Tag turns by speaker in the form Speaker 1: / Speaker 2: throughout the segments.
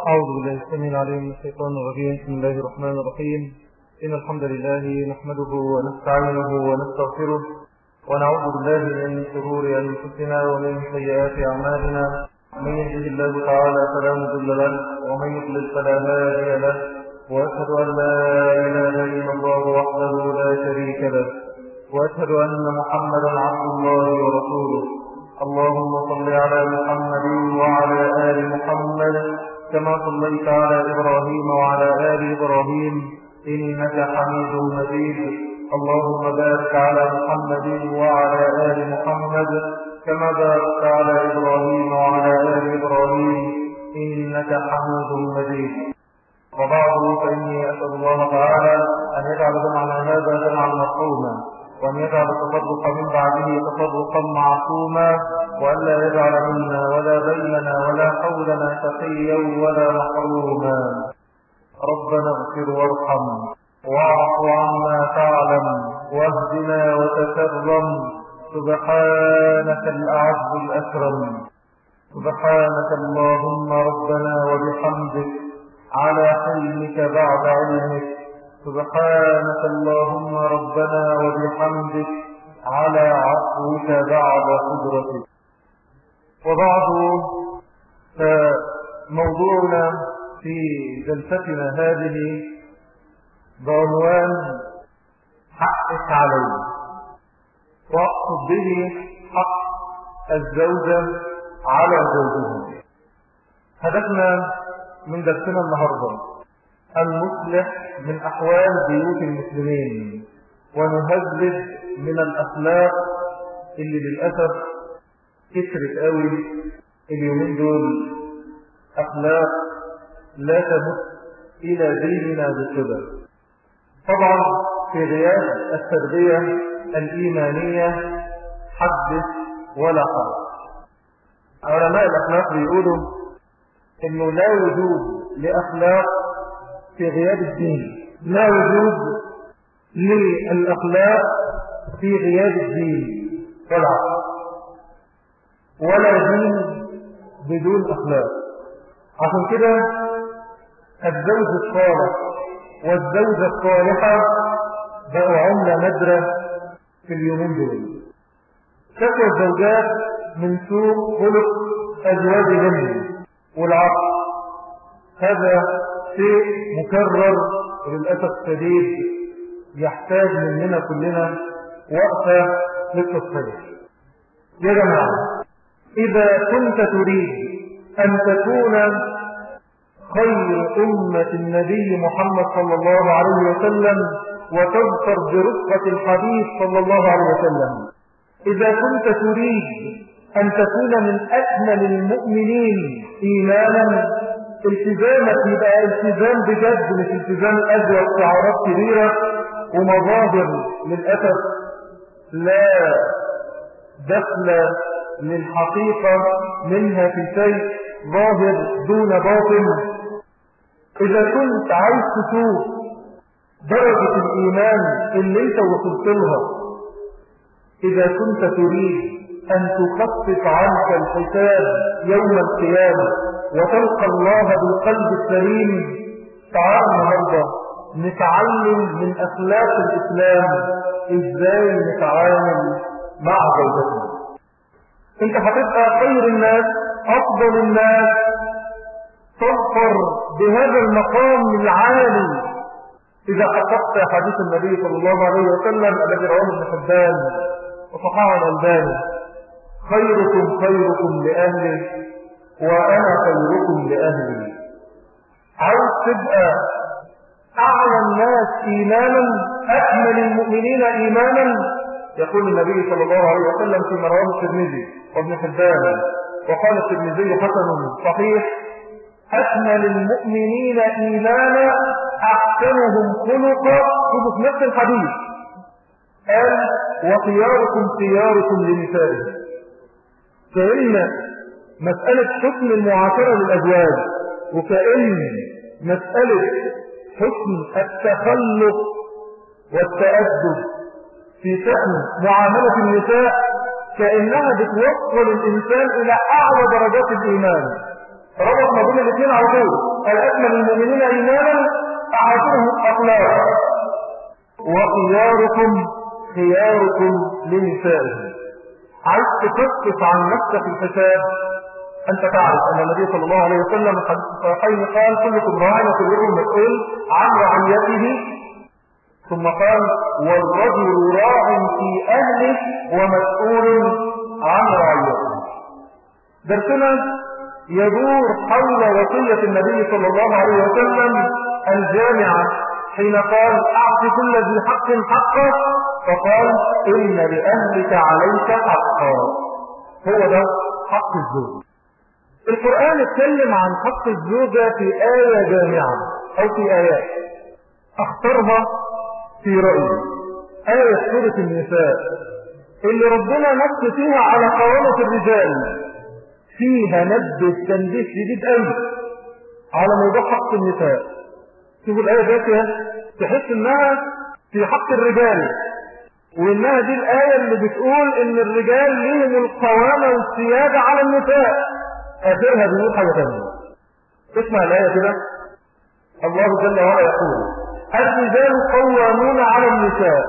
Speaker 1: أعوذ بالله السميع العليم من الشيطان الرجيم بسم الله الرحمن الرحيم إن الحمد لله نحمده ونستعينه ونستغفره ونعوذ بالله من شرور أنفسنا ومن سيئات أعمالنا من يهده الله تعالى فلا مضل له ومن يضلل فلا هادي له وأشهد أن لا إله إلا الله وحده لا شريك له وأشهد أن محمدا عبد الله ورسوله اللهم صل على محمد وعلى آل محمد كما صليت على إبراهيم وعلى آل إبراهيم إنك حميد مجيد اللهم بارك على محمد وعلى آل محمد كما باركت على إبراهيم وعلى آل إبراهيم إنك حميد مجيد وبعض فإني أسأل الله تعالى أن يجعل جمعنا هذا جمعا مرحوما وأن يجعل التفرق من بعده تفرقا معصوما وألا يجعل منا ولا بيننا ولا حولنا شقيا ولا محروما ربنا اغفر وارحم واعف عما تعلم واهدنا وتكرم سبحانك الأعز الأكرم سبحانك اللهم ربنا وبحمدك على حلمك بعد علمك سبحانك اللهم ربنا وبحمدك على عفوك بعد قدرتك وبعد فموضوعنا في جلستنا هذه بعنوان حقك علي واقصد به حق الزوجة على زوجها هدفنا من درسنا النهارده المصلح من أحوال بيوت المسلمين ونهذب من الأخلاق اللي للأسف كترت قوي اليومين دول أخلاق لا تمت إلى ديننا بصدر طبعا في غياب التربية الإيمانية حدث ولا حرج علماء الأخلاق بيقولوا إنه لا وجود لأخلاق في غياب الدين لا وجود للأخلاق في غياب الدين ولا ولا دين بدون أخلاق عشان كده الزوج الصالح والزوجة الصالحة بقوا عملة نادرة في اليومين دول شكوى الزوجات من سوء خلق أزواجهن والعقل هذا شيء مكرر وللأسف الشديد يحتاج مننا كلنا وقفة للتصحيح يا جماعة إذا كنت تريد أن تكون خير أمة النبي محمد صلى الله عليه وسلم وتظفر برفقة الحبيب صلى الله عليه وسلم إذا كنت تريد أن تكون من أكمل المؤمنين إيمانا التزامك يبقى التزام بجد مش التزام أجوى شعارات كبيرة ومظاهر للأسف لا دخل للحقيقة منها في شيء ظاهر دون باطن إذا كنت عايز تشوف درجة الإيمان اللي انت وصلت لها إذا كنت تريد أن تخفف عنك الحساب يوم القيامة وتلقى الله بالقلب السليم تعال النهارده نتعلم من أخلاق الإسلام إزاي نتعامل مع زوجتنا انت هتبقى خير الناس أفضل الناس تظفر بهذا المقام العالي إذا حققت حديث النبي صلى الله عليه وسلم الذي رواه ابن حبان وصححه الألباني خيركم خيركم لأهله وأنا خيركم لأهلي عاوز تبقى أعلى الناس إيمانا أكمل المؤمنين إيمانا يقول النبي صلى الله عليه وسلم في رواه الترمذي وابن حبان وقال الترمذي حسن صحيح أكمل المؤمنين إيمانا أحسنهم خلقا شوفوا في نفس الحديث قال وخياركم خياركم لنسائهم كأن مسألة حسن المعاشرة للأزواج وكأن مسألة حسن التخلق والتأدب في شأن معاملة النساء كأنها بتوصل الإنسان إلى أعلى درجات الإيمان ربط ما بين الاثنين على طول الأكمل المؤمنين إيمانا أعطوهم أخلاق وخياركم خياركم لنسائهم عايز تخفف عن نفسك الفساد أنت تعرف أن النبي صلى الله عليه وسلم في حديث الصحيحين قال كلكم راع وكلكم مسؤول عن رعيته ثم قال والرجل راع في أهله ومسؤول عن رعيته درسنا يدور حول وصية النبي صلى الله عليه وسلم الجامعة حين قال أعطي كل ذي حق حقه فقال إن لأهلك عليك حقا هو ده حق الزوج القرآن اتكلم عن حق الزوجة في آية جامعة أو في آيات اختارها في رأيي آية سورة النساء اللي ربنا نص فيها على قوامة الرجال فيها نبذ تنبيه شديد قوي على موضوع حق النساء شوفوا الآية دي فيها تحس انها في حق الرجال وانها دي الآية اللي بتقول ان الرجال ليهم القوامة والسيادة على النساء اخرها بيقول حاجة ثانية اسمع الآية كده الله جل وعلا يقول الرجال قوامون على النساء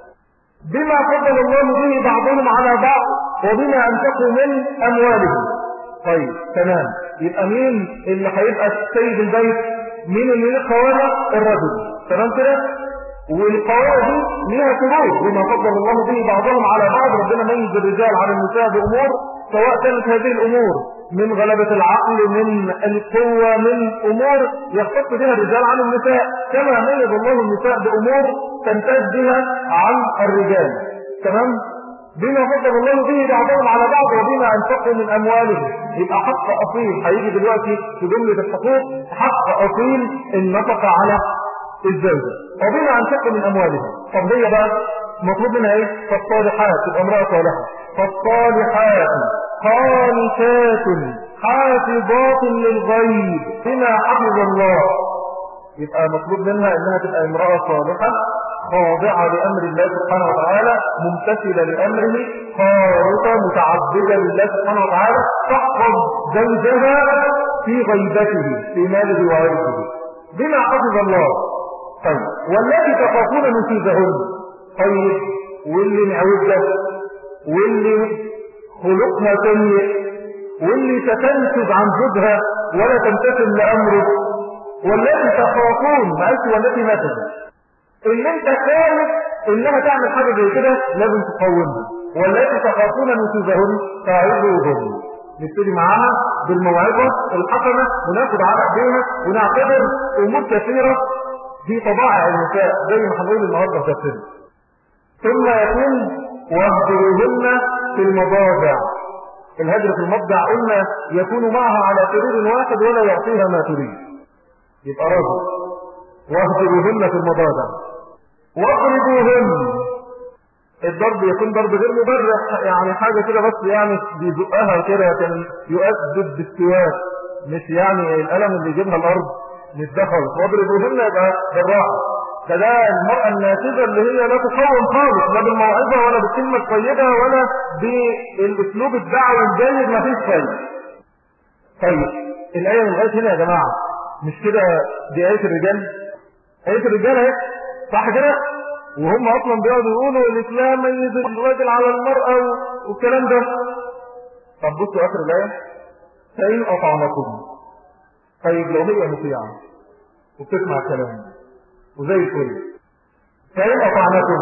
Speaker 1: بما فضل الله به بعضهم على بعض وبما انفقوا من اموالهم طيب تمام يبقى مين اللي هيبقى سيد البيت مين اللي ليه قوامه الرجل تمام كده والقوامه دي ليها شروط بما فضل الله به بعضهم على بعض ربنا ميز الرجال على النساء بامور سواء كانت هذه الامور من غلبة العقل من القوة من أمور يختص بها الرجال عن النساء كما ميز الله النساء بأمور تمتاز بها عن الرجال تمام بما فضل الله به بعضهم على بعض وبما انفقوا من اموالهم يبقى حق اصيل هيجي دلوقتي في جمله الحقوق حق اصيل النفقه على الزوجه وبما انفقوا من اموالهم طب هي بقى مطلوب منها ايه فالصالحات تبقى امراه صالحه فالصالحات قانتات حافظات للغيب بما حفظ الله يبقى مطلوب منها انها تبقى امراه صالحه خاضعة لأمر الله سبحانه وتعالى ممتثلة لأمره خارطة متعبدة لله سبحانه وتعالى تحفظ زوجها في غيبته في ماله وعرضه بما حفظ الله طيب والتي تخافون نشيزهن طيب واللي معوجة واللي خلقها سيء واللي تتنفذ عن زوجها ولا تمتثل لأمره والتي تخافون ما قالش والتي نفذت ان انت خايف انها تعمل حاجه زي كده لازم تقومها والتي تخافون نشوزهن فاعظوهن نبتدي معاها بالموعظه الحسنه وناخد على ايديها ونعتبر امور كثيره دي طبائع النساء زي ما هنقول النهارده في السن ثم يكون واهجروهن في المضاجع الهجر في المضجع قلنا يكون معها على سرير واحد ولا يعطيها ما تريد يبقى راجل واهجروهن في المضاجع واضربوهن الضرب يكون ضرب غير مبرح يعني حاجة كده بس يعني بيزقها كده كان يؤدب بالسواك مش يعني الألم اللي يجيبها الأرض مش ده خالص واضربوهن يبقى بالراحة ده ده المرأة الناتجة اللي هي لا تقوم خالص لا بالموعظة ولا بالكلمة الطيبة ولا بالأسلوب الدعوي الجيد ما فيش فايدة. طيب الآية من لغاية هنا يا جماعة مش كده دي آية الرجال؟ آية الرجال اهي صح كده وهم اصلا بيقعدوا يقولوا الاسلام ميز الراجل على المرأة والكلام ده طب بصوا اخر الايه فان اطعنكم طيب لو هي مطيعة وبتسمع كلام وزي الفل فان اطعنكم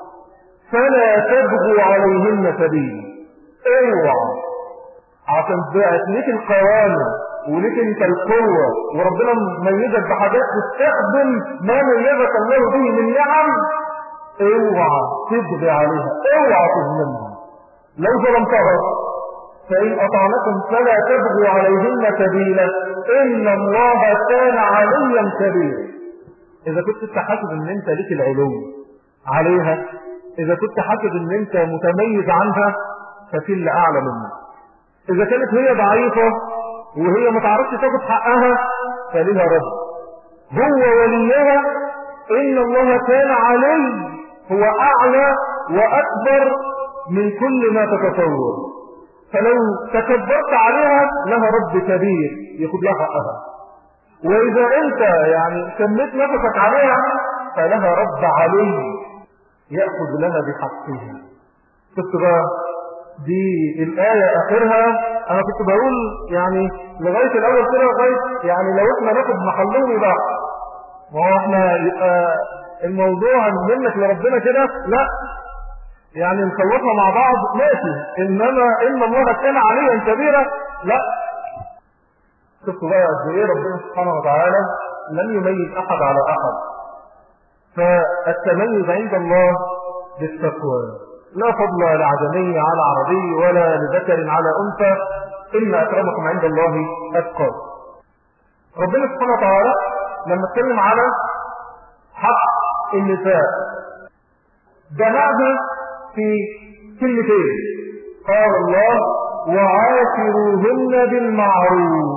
Speaker 1: فلا تبغوا عليهن سبيل اوعى عشان بقت ليك القوامة وليك انت القوة وربنا ميزك بحاجات تستخدم ما ميزك الله به من نعم اوعى تبغي عليها اوعى تظلمها لو ظلمتها فإن أطعنكم فلا تبغوا عليهن سبيلا إن الله كان عليا كبيرا إذا كنت انت حاسب إن أنت ليك العلو عليها إذا كنت حاسب إن أنت متميز عنها ففي اللي أعلى منك إذا كانت هي ضعيفة وهي ما تعرفش تاخد حقها فلها رب هو وليها إن الله كان علي هو أعلى وأكبر من كل ما تتصور فلو تكبرت عليها لها رب كبير ياخد لها حقها واذا انت يعني سميت نفسك عليها فلها رب علي ياخذ لها بحقها شفت بقى دي الآية آخرها أنا كنت بقول يعني لغاية الأول كده لغاية يعني لو إحنا ناخد محلهم يبقى ما هو إحنا يبقى الموضوع منك لربنا كده لا يعني نخلصها مع بعض ماشي إنما إن الله كان عليا كبيرا لا شفتوا بقى قد إيه ربنا سبحانه وتعالى لم يميز أحد على أحد فالتميز عند الله بالتقوى لا فضل لعجمي على عربي ولا لذكر على أنثى إن أكرمكم عند الله أتقاكم ربنا سبحانه وتعالى لما اتكلم على حق النساء جمعها في كلمتين قال الله وعاشروهن بالمعروف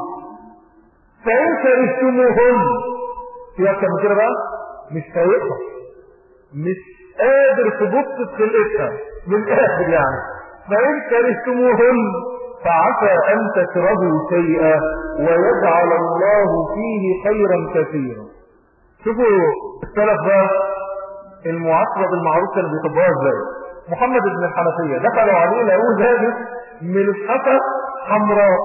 Speaker 1: فإن كرهتموهن في أكثر من كده بقى مش طايقها مش قادر تبص في خلقتها من الآخر يعني فإن كرهتموهن فعسى أن تكرهوا شيئا ويجعل الله فيه خيرا كثيرا شوفوا السلف بقى المعاصرة بالمعروف كانوا بيطبقوها ازاي محمد بن الحنفية دخلوا عليه لقوه لابس ملحفة حمراء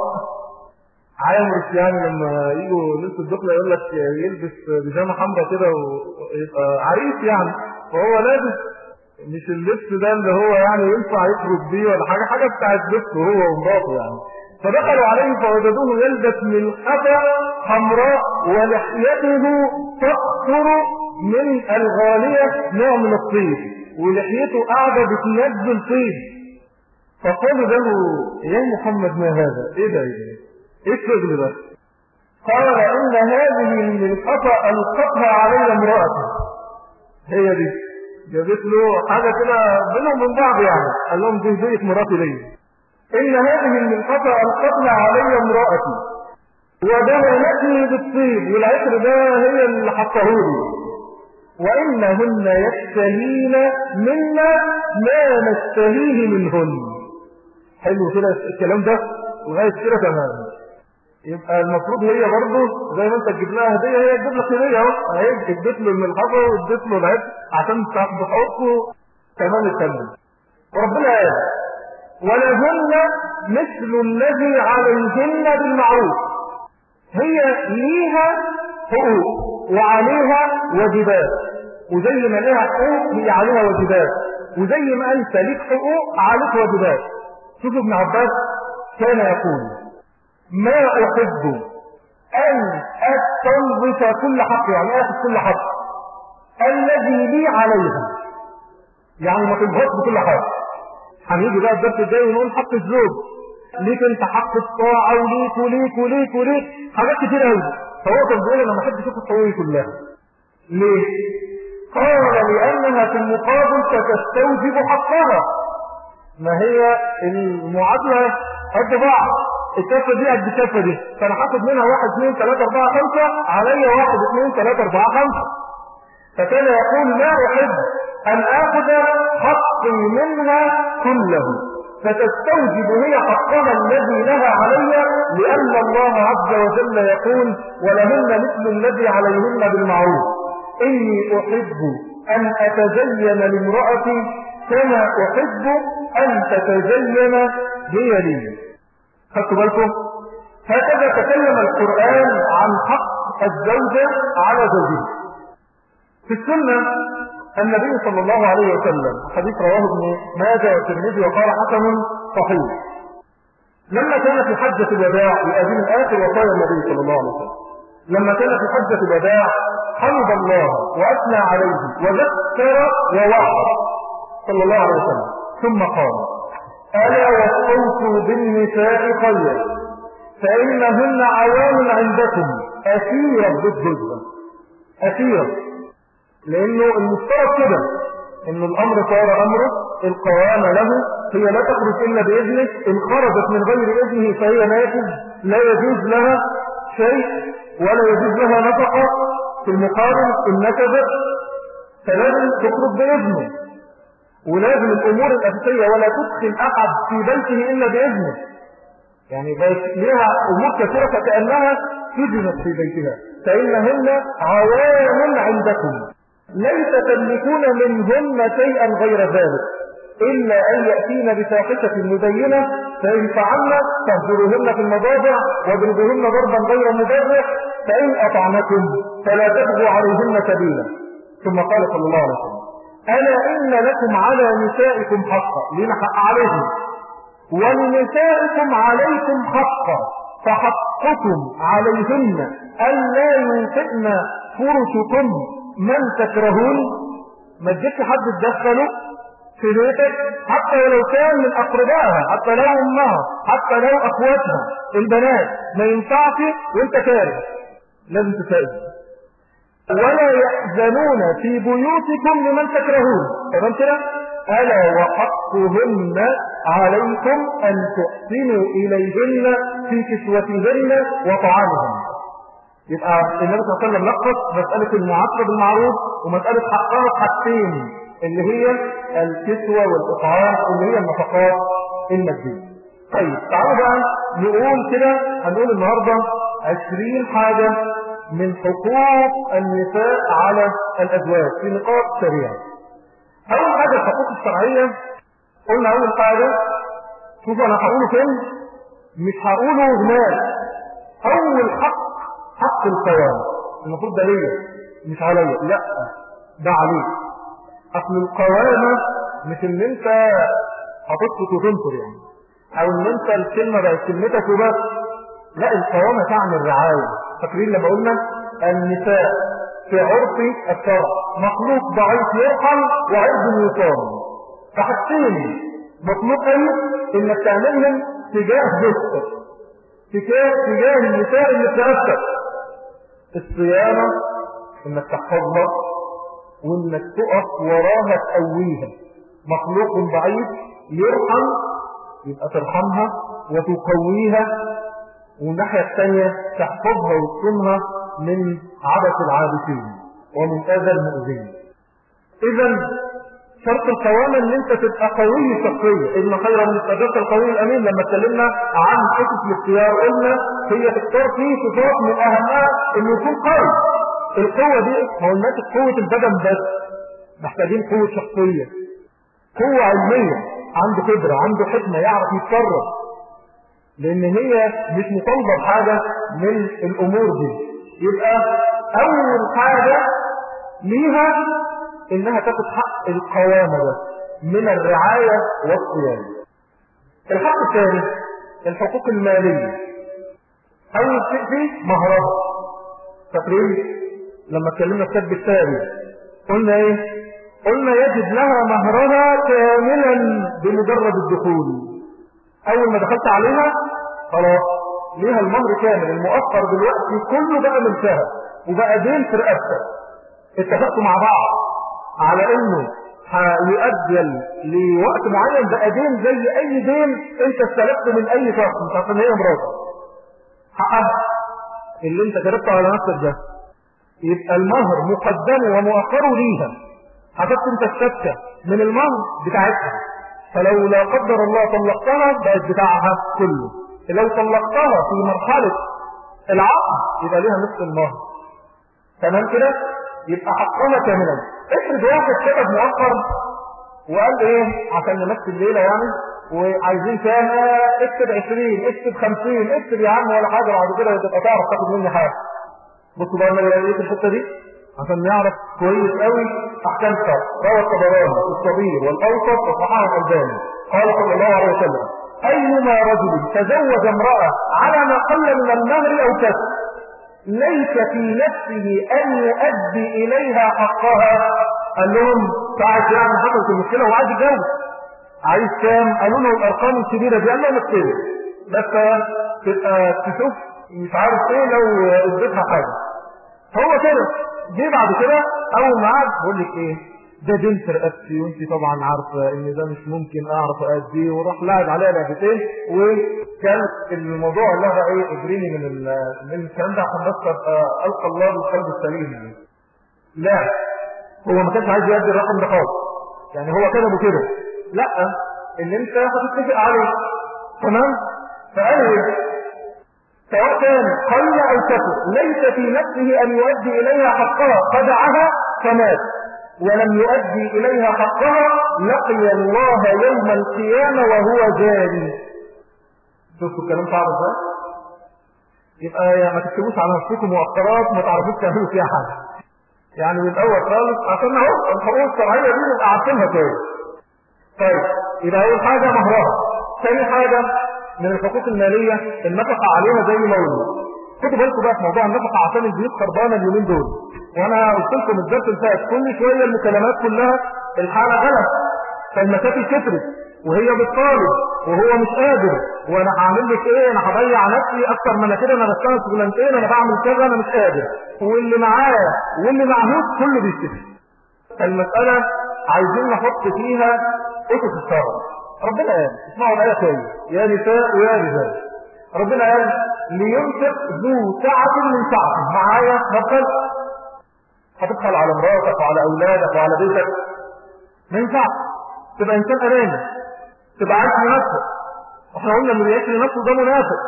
Speaker 1: عامر يعني لما يجوا لبس الدخلة يقول لك يلبس بيجامة حمراء كده ويبقى عريس يعني فهو لابس مش اللبس ده اللي هو يعني ينفع يخرج بيه ولا حاجة حاجة بتاعت لبسه هو ومراته يعني فدخلوا عليه فوجدوه يلبس ملحفة حمراء ولحيته تقطر من الغالية نوع من الطيب ولحيته قاعدة بتنزل طيب فقالوا له يا محمد ما هذا ايه ده ايه ده ايه الشغل ده قال ان هذه الملحفة القتها علي امرأتي هي دي جابت له حاجة كده بينهم من بعض يعني قال لهم دي زيت مراتي ليا إن هذه الملحفة القتنا علي امرأتي ودهنتني بالطيب والعطر ده هي اللي حطهولي وإنهن يشتهين منا ما نشتهيه منهن حلو كده الكلام ده لغاية كده تمام يبقى المفروض هي برضه زي ما انت تجيب لها هديه هي تجيب لك هديه اهو اهي اديت له الملحفه واديت له العطر عشان تحطه تمام التمام وربنا قال ولهن مثل الذي عليهن بالمعروف هي ليها حقوق وعليها واجبات وزي ما لها حقوق هي عليها واجبات وزي ما انت ليك حقوق عليك واجبات شوف ابن عباس كان يقول ما احب ان استنبط كل حق يعني اخذ كل حق الذي لي عليها يعني ما تنبطش بكل حاجه هنيجي بقى الدرس الجاي ونقول حق الزوج ليك انت حق الطاعه وليك وليك وليك وليك حاجات كتير قوي فهو كان بيقول انا ما احبش اشوف حقوقي كلها ليه؟ قال لانها في المقابل ستستوجب حقها ما هي المعادله قد بعض الكفه دي قد الكفه دي فانا هاخد منها واحد اثنين ثلاثه اربعه خمسه عليا واحد اثنين ثلاثه اربعه خمسه فكان يقول لا احب ان اخذ حقي منها كله فتستوجب هي حقها الذي لها علي لأن الله عز وجل يقول ولهن مثل الذي عليهن بالمعروف إني أحب أن أتزين لامرأتي كما أحب أن تتزين هي لي خدتوا بالكم هكذا تكلم القرآن عن حق الزوجة على زوجها في السنة النبي صلى الله عليه وسلم حديث رواه ابن ماجه والترمذي وقال حسن صحيح لما كان في حجة الوداع يؤذن آخر وصايا النبي صلى الله عليه وسلم لما كان في حجة الوداع حمد الله وأثنى عليه وذكر ووعظ صلى الله عليه وسلم ثم قال ألا وصوت بالنساء خيرا فإنهن عوان عندكم أثيرا بالجزء أثيرا لأنه المفترض كده إن الأمر صار أمره القوام له هي لا تخرج إلا بإذنه إن خرجت من غير إذنه فهي نافذ لا يجوز لها شيء ولا يجوز لها نفقة في المقابل إن نكبت فلازم تخرج بإذنه ولازم الامور الاساسيه ولا تدخل احد في بيته الا باذنه يعني بيت لها امور كثيره فكانها سجنت في بيتها فانهن عوان عندكم ليس تملكون منهن شيئا غير ذلك إلا أن يأتين بفاحشة مبينة فإن فعلنا تهجرهن في المضاجع واضربوهن ضربا غير مبرح فإن أطعنكم فلا تبغوا عليهن سبيلا ثم قال صلى الله عليه وسلم ألا إن لكم على نسائكم حقا لنا حق عليهم ولنسائكم عليكم حقا فحقكم عليهن ألا ينفئن فرشكم من تكرهون ما تجيبش حد تدخله في بيتك حتى ولو كان من أقربائها حتى لو أمها حتى لو أخواتها البنات ما ينفعش وانت كاره لازم تساعد ولا يأذنون في بيوتكم لمن تكرهون تمام كده ألا وحقهن عليكم أن تحسنوا إليهن في كسوتهن وطعامهن يبقى النبي صلى الله عليه وسلم لخص مسألة المعاشرة بالمعروف ومسألة حقها حاجتين اللي هي الكسوة والإطعام اللي هي النفقات المادية طيب تعالوا بقى نقول كده هنقول النهاردة 20 حاجة من حقوق النساء على الأزواج في نقاط سريعة أول حاجة الحقوق الشرعية قلنا أول حاجة شوفوا أنا هقوله فين مش هقوله هناك أول حق حق القوام المفروض ده ليا مش عليا لا ده عليك اصل القوامة مش ان انت هتسكت وتنصر يعني او ان انت الكلمة بقت كلمتك وبس لا القوامة تعني الرعاية فاكرين لما قلنا النساء في عرف الشرع مخلوق ضعيف يرحم وعرض يصام فحاجتين مطلوب قوي انك تعملهم تجاه زوجتك تجاه تجاه النساء اللي بتعرفك الصيانة انك تحفظها وانك تقف وراها تقويها مخلوق ضعيف يرحم يبقى ترحمها وتقويها والناحية الثانية تحفظها وتصونها من عبث العابثين ومن اذى المؤذين اذا شرط القوامة ان انت تبقى قوي شخصيا ان خير من استجابة القوي الامين لما اتكلمنا عن حكمة الاختيار قلنا هي تختار فيه صفات من اهمها انه يكون قوي القوة دي ما قلناش قوة البدن بس محتاجين قوة شخصية قوة علمية عنده خبرة عنده حكمة يعرف يتصرف لان هي مش مطالبة بحاجة من الامور دي يبقى اول حاجة ليها انها تاخد حق القوامة ده من الرعاية والصيانة الحق الثاني الحقوق المالية اول شيء فيه مهرها فاكرين لما اتكلمنا في كتب التالي قلنا ايه قلنا يجب لها مهرها كاملا بمجرد الدخول اول ما دخلت عليها خلاص ليها المهر كامل المؤخر دلوقتي كله بقى ملكها وبقى دين في رقبتك اتفقتوا مع بعض على انه هيؤجل لوقت معين بقى دين زي اي دين انت استلفته من اي شخص مش عشان هي مراتك حقها اللي انت كتبته على نفسك ده يبقى المهر مقدم ومؤخر ليها حسبت انت الشبكة من المهر بتاعتها فلو لا قدر الله طلقتها بقت بتاعها كله لو طلقتها في مرحلة العقد يبقى ليها نصف المهر تمام كده يبقى حقها كاملا افرض واحد كتب مؤخر وقال ايه عشان نمشي الليلة يعني وعايزين كام اكتب 20 اكتب 50 اكتب يا عم ولا حاجة بعد كده تبقى تعرف تاخد مني حاجة بصوا بقى النبي قال ايه في الحته دي عشان نعرف كويس قوي احكام الشرع روى الطبراني الصغير والاوسط وصححه الالباني قال صلى الله عليه وسلم ايما رجل تزوج امراه على ما قل من المهر او كسب ليس في نفسه ان يؤدي اليها حقها قال لهم ساعة يعني حصلت المشكله وعايز يتجوز عايز كام قالوا له الارقام الكبيره دي قال لهم اكتبها بس تبقى تشوف مش عارف ايه لو اديتها حاجه هو كده جه بعد كده اول ما قعد بقول لك ايه ده دين في رقبتي وانت طبعا عارفه ان ده مش ممكن اعرف ااديه وراح لاعب عليها لعبتين وكان الموضوع لها ايه اجريني من ال من الكلام ده عشان بس القى الله بالقلب السليم لا هو ما كانش عايز يؤدي الرقم ده خالص يعني هو كتبه كده لا اللي انت هتتفق عليه تمام فقال سواء كان قل او كثر ليس في نفسه ان يؤدي اليها حقها خدعها فمات ولم يؤدي اليها حقها لقي الله يوم القيامة وهو جاري شفتوا الكلام صعب ازاي يبقى يا ما تكتبوش على نفسكم مؤخرات ما تعرفوش تعملوا فيها حاجه يعني من الاول خالص عشان اهو الحقوق الشرعيه دي نبقى عارفينها كويس طيب يبقى اول حاجه مهرها ثاني حاجه من الحقوق الماليه النفقه عليها زي ما قلنا خدوا بالكم بقى في موضوع النفقه عشان البيوت خربانه اليومين دول وانا قلت لكم الدرس اللي فات كل شويه المكالمات كلها الحاله غلط فالمشاكل كترت وهي بتطالب وهو مش قادر وانا هعمل لك ايه انا هضيع نفسي اكتر من كده انا بشتغل شغلانتين انا بعمل كذا انا مش قادر واللي معاه واللي معهوش كله بيشتكي المساله عايزين نحط فيها اسس الشرع ربنا قال اسمعوا الايه كويس يا نساء ويا رجال ربنا قال لينفق ذو سعة من سعته معايا نفقل هتدخل على مراتك وعلى اولادك وعلى بيتك ما ينفعش تبقى انسان اناني تبقى عايش لنفسك احنا قلنا اللي بيعيش لنفسه ده منافق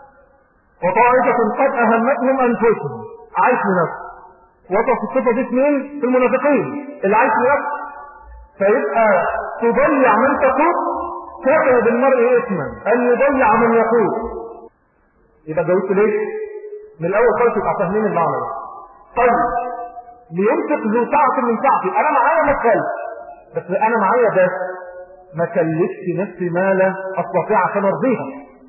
Speaker 1: وطائفة قد اهمتهم انفسهم عايش لنفسه وصف الصفة دي اثنين في المنافقين اللي عايش لنفسه فيبقى تضيع من تقول كفى بالمرء اثما ان يضيع من يقول يبقى جاوبت ليه؟ من الاول خالص يبقى فاهمين المعنى ده طيب لينفق ذو سعة من سعتي انا معايا ما بس انا معايا ده ما كلفت نفسي ما لا استطيع عشان ارضيها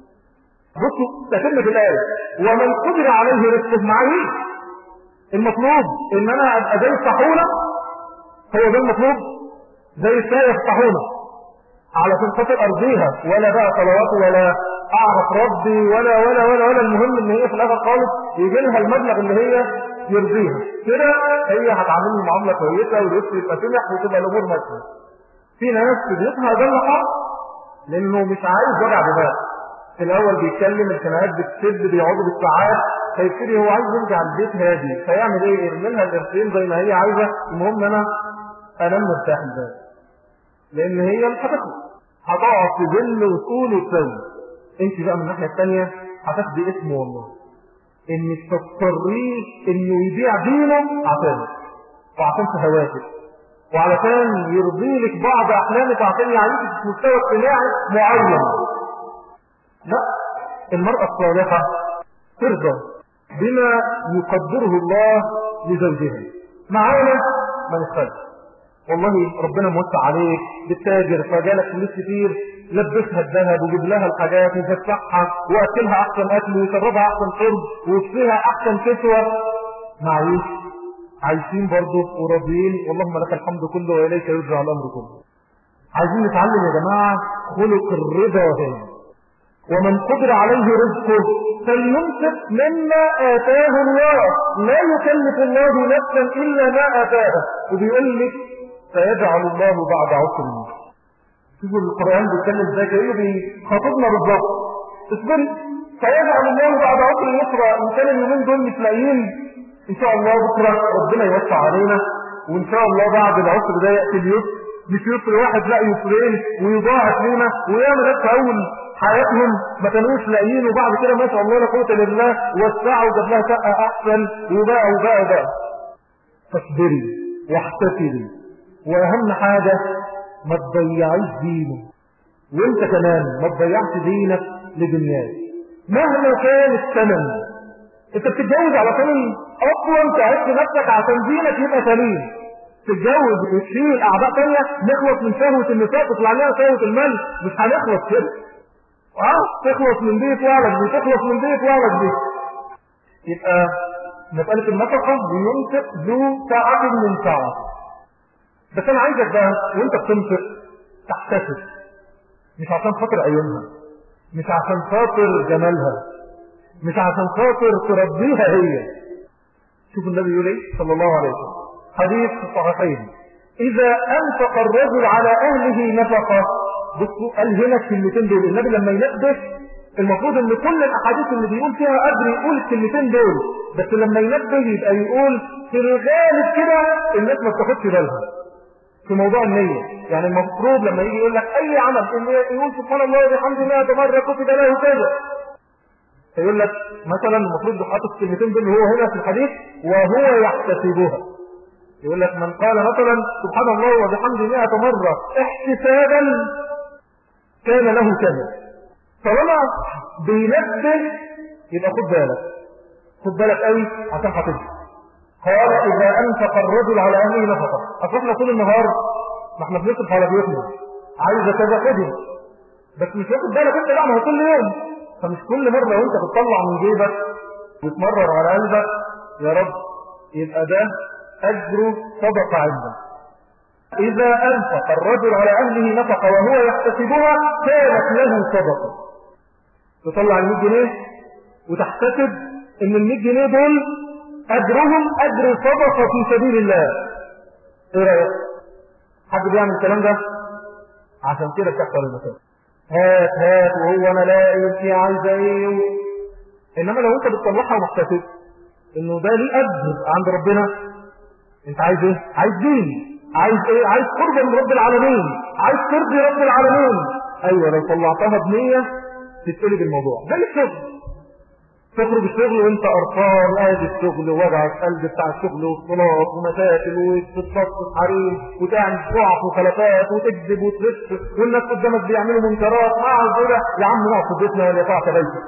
Speaker 1: بصوا تتم في الايه ومن قدر عليه رزقه معي المطلوب ان انا ابقى زي الطاحونه هو ده المطلوب زي السايه في الطاحونه علشان خاطر ارضيها ولا بقى صلوات ولا اعرف ربي ولا ولا ولا ولا المهم ان هي في الاخر خالص يجي لها المبلغ اللي هي يرضيها كده هي هتعاملني معامله كويسه والرزق يبقى سمح وتبقى الامور ماشيه في ناس في بيوتها ده اللي لانه مش عايز وجع دماغ في الاول بيتكلم الخناقات بتشد بيقعدوا بالساعات فيبتدي هو عايز يرجع البيت هادي فيعمل ايه يرمي لها القرشين زي ما هي عايزه المهم انا انام مرتاح البال لان هي مش هتخلص هتقعد في ظل وتقول وتسوي انت بقى من الناحيه الثانيه هتاخدي اسمه والله انك تضطريه انه يبيع دينه عشانك وعشان شهواتك وعلشان يرضي لك بعض احلامك وعشان يعيشك في مستوى اجتماعي معين لا المرأة الصالحة ترضى بما يقدره الله لزوجها معانا ما نختلف والله ربنا موسع عليك بالتاجر فجالك فلوس كتير لبسها الذهب وجيب لها الحاجات وفتحها واكلها احسن اكل ويشربها احسن شرب ويكفيها احسن كسوه معيش عايشين برضه وراضيين اللهم لك الحمد كله واليك يرجع الامر كله عايزين نتعلم يا جماعه خلق الرضا هنا ومن قدر عليه رزقه فليمسك مما آتاه الله لا يكلف الله نفسا إلا ما آتاها وبيقول لك سيجعل الله بعد عسر شوفوا القرآن بيتكلم ازاي كأنه بيخاطبنا بالظبط اصبري سيجعل الله بعد عسر يسرا إن كان اليومين دول مش لاقيين إن شاء الله بكرة ربنا يوسع علينا وإن شاء الله بعد العسر ده يأتي اليسر مش يسر واحد لا يسرين ويضاعف لنا ويعمل ناس في أول حياتهم ما كانوش لاقيين وبعد كده ما شاء الله لا قوه الا بالله وسعوا وجاب لها شقه احسن وبقى وبقى وبقى فاصبري واحتسبي واهم حاجه ما تضيعيش دينك وانت كمان ما تضيعش دينك لدنياك مهما كان الثمن انت بتتجوز على طول اصلا تعبت نفسك عشان دينك يبقى سليم تتجوز وتشيل اعضاء تانية نخلص من شهوة النساء تطلع لنا شهوة المال مش هنخلص كده اه تخلص من دي تولد دي تخلص من دي تولد دي يبقى مسألة النفقة بينفق ذو ساعة من ساعة بس انا عايزك بقى وانت بتنفق تحتسب مش عشان خاطر عيونها مش عشان خاطر جمالها مش عشان خاطر تربيها هي شوف النبي يقول ايه صلى الله عليه وسلم حديث في الصحيحين اذا انفق الرجل على اهله نفقه بصوا قال هنا الكلمتين دول النبي لما ينبه المفروض ان كل الاحاديث اللي بيقول فيها قدر يقول الكلمتين دول بس لما ينبه يبقى يقول في الغالب كده الناس ما بتاخدش بالها في موضوع النية يعني المفروض لما يجي يقول لك أي عمل يقول سبحان الله وبحمده 100 مرة كتب له كذا فيقول لك مثلا المفروض يحط الكلمتين دول هو هنا في الحديث وهو يحتسبها يقول لك من قال مثلا سبحان الله وبحمده 100 مرة احتسابا كان له كذا طالما بينبه يبقى خد بالك خد بالك قوي عشان هتنسى قال اذا انفق الرجل على اهله نفقه اصلنا طول النهار ما احنا بنصرف على بيوتنا عايزه كذا خدها بس مش واخد بالك انت لا ما هو كل يوم فمش كل مره وانت بتطلع من جيبك وتمرر على قلبك يا رب يبقى ده اجره صدقه عندك إذا أنفق الرجل على أهله نفقة وهو يحتسبها كانت له صدقة تطلع ال 100 جنيه وتحتسب ان ال 100 جنيه دول اجرهم اجر صدقه في سبيل الله ايه رايك حد بيعمل الكلام ده عشان كده بتحصل المسائل هات هات وهو انا لاقي انت عايزه ايه انما لو انت بتطلعها ومحتسب انه ده ليه اجر عند ربنا انت عايز ايه عايز دين عايز ايه عايز قرب من رب العالمين عايز ترضي رب العالمين ايوه لو طلعتها بنيه تتقلب الموضوع ده الشغل تخرج الشغل وانت قرفان قاعد الشغل ووجع القلب بتاع الشغل والصلاه ومشاكل وتتبسط حريم وتعمل ضعف وخلافات وتكذب وتغش والناس قدامك بيعملوا منكرات مع كده يا عم نقعد في بيتنا ولا يقع بيتك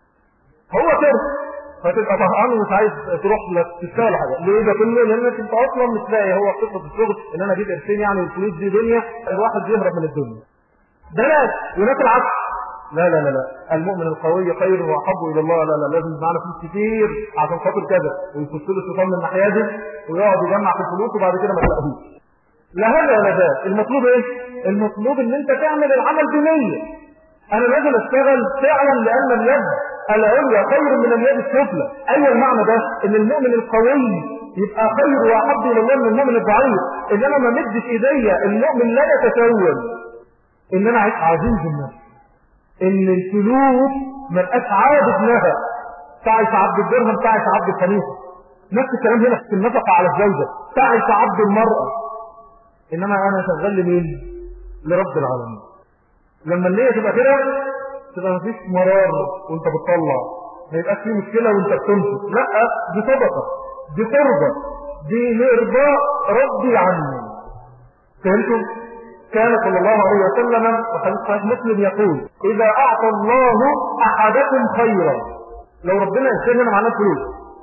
Speaker 1: هو كده فتبقى طهقان ومش عايز تروح لك تشتغل حاجه ليه ده كله لانك انت اصلا مش لاقي هو قصه الشغل ان انا اجيب قرشين يعني الفلوس دي دنيا الواحد يهرب من الدنيا بلاش وناس العكس لا لا لا لا المؤمن القوي خير واحب الى الله لا لا لازم معانا فلوس كتير عشان خاطر كذا ويخش له الشيطان من الناحيه دي ويقعد يجمع في الفلوس وبعد كده ما تلاقيهوش لا هذا ولا ذاك المطلوب ايه المطلوب ان انت تعمل العمل بنيه انا لازم اشتغل فعلا لان اليد العليا خير من اليد السفلى ايوه المعنى ده ان المؤمن القوي يبقى خير واحب الى الله من المؤمن الضعيف ان انا ما مدش ايديا المؤمن لا يتسول ان انا عزيز النفس ان الفلوس ما بقاش عابد لها تعس عبد الدرهم تعس عبد الخليفه نفس الكلام هنا في النفقه على الزوجه تعس عبد المراه انما انا شغال لمين لرب العالمين لما النيه تبقى كده تبقى مفيش مرار وانت بتطلع ما يبقاش في مشكله وانت بتنفق لا دي صدقه دي قربه دي لارضاء ربي عني فهمتم كان صلى الله عليه وسلم وحديث صحيح مسلم يقول إذا أعطى الله أحدكم خيرا لو ربنا يسير لنا معناه فلوس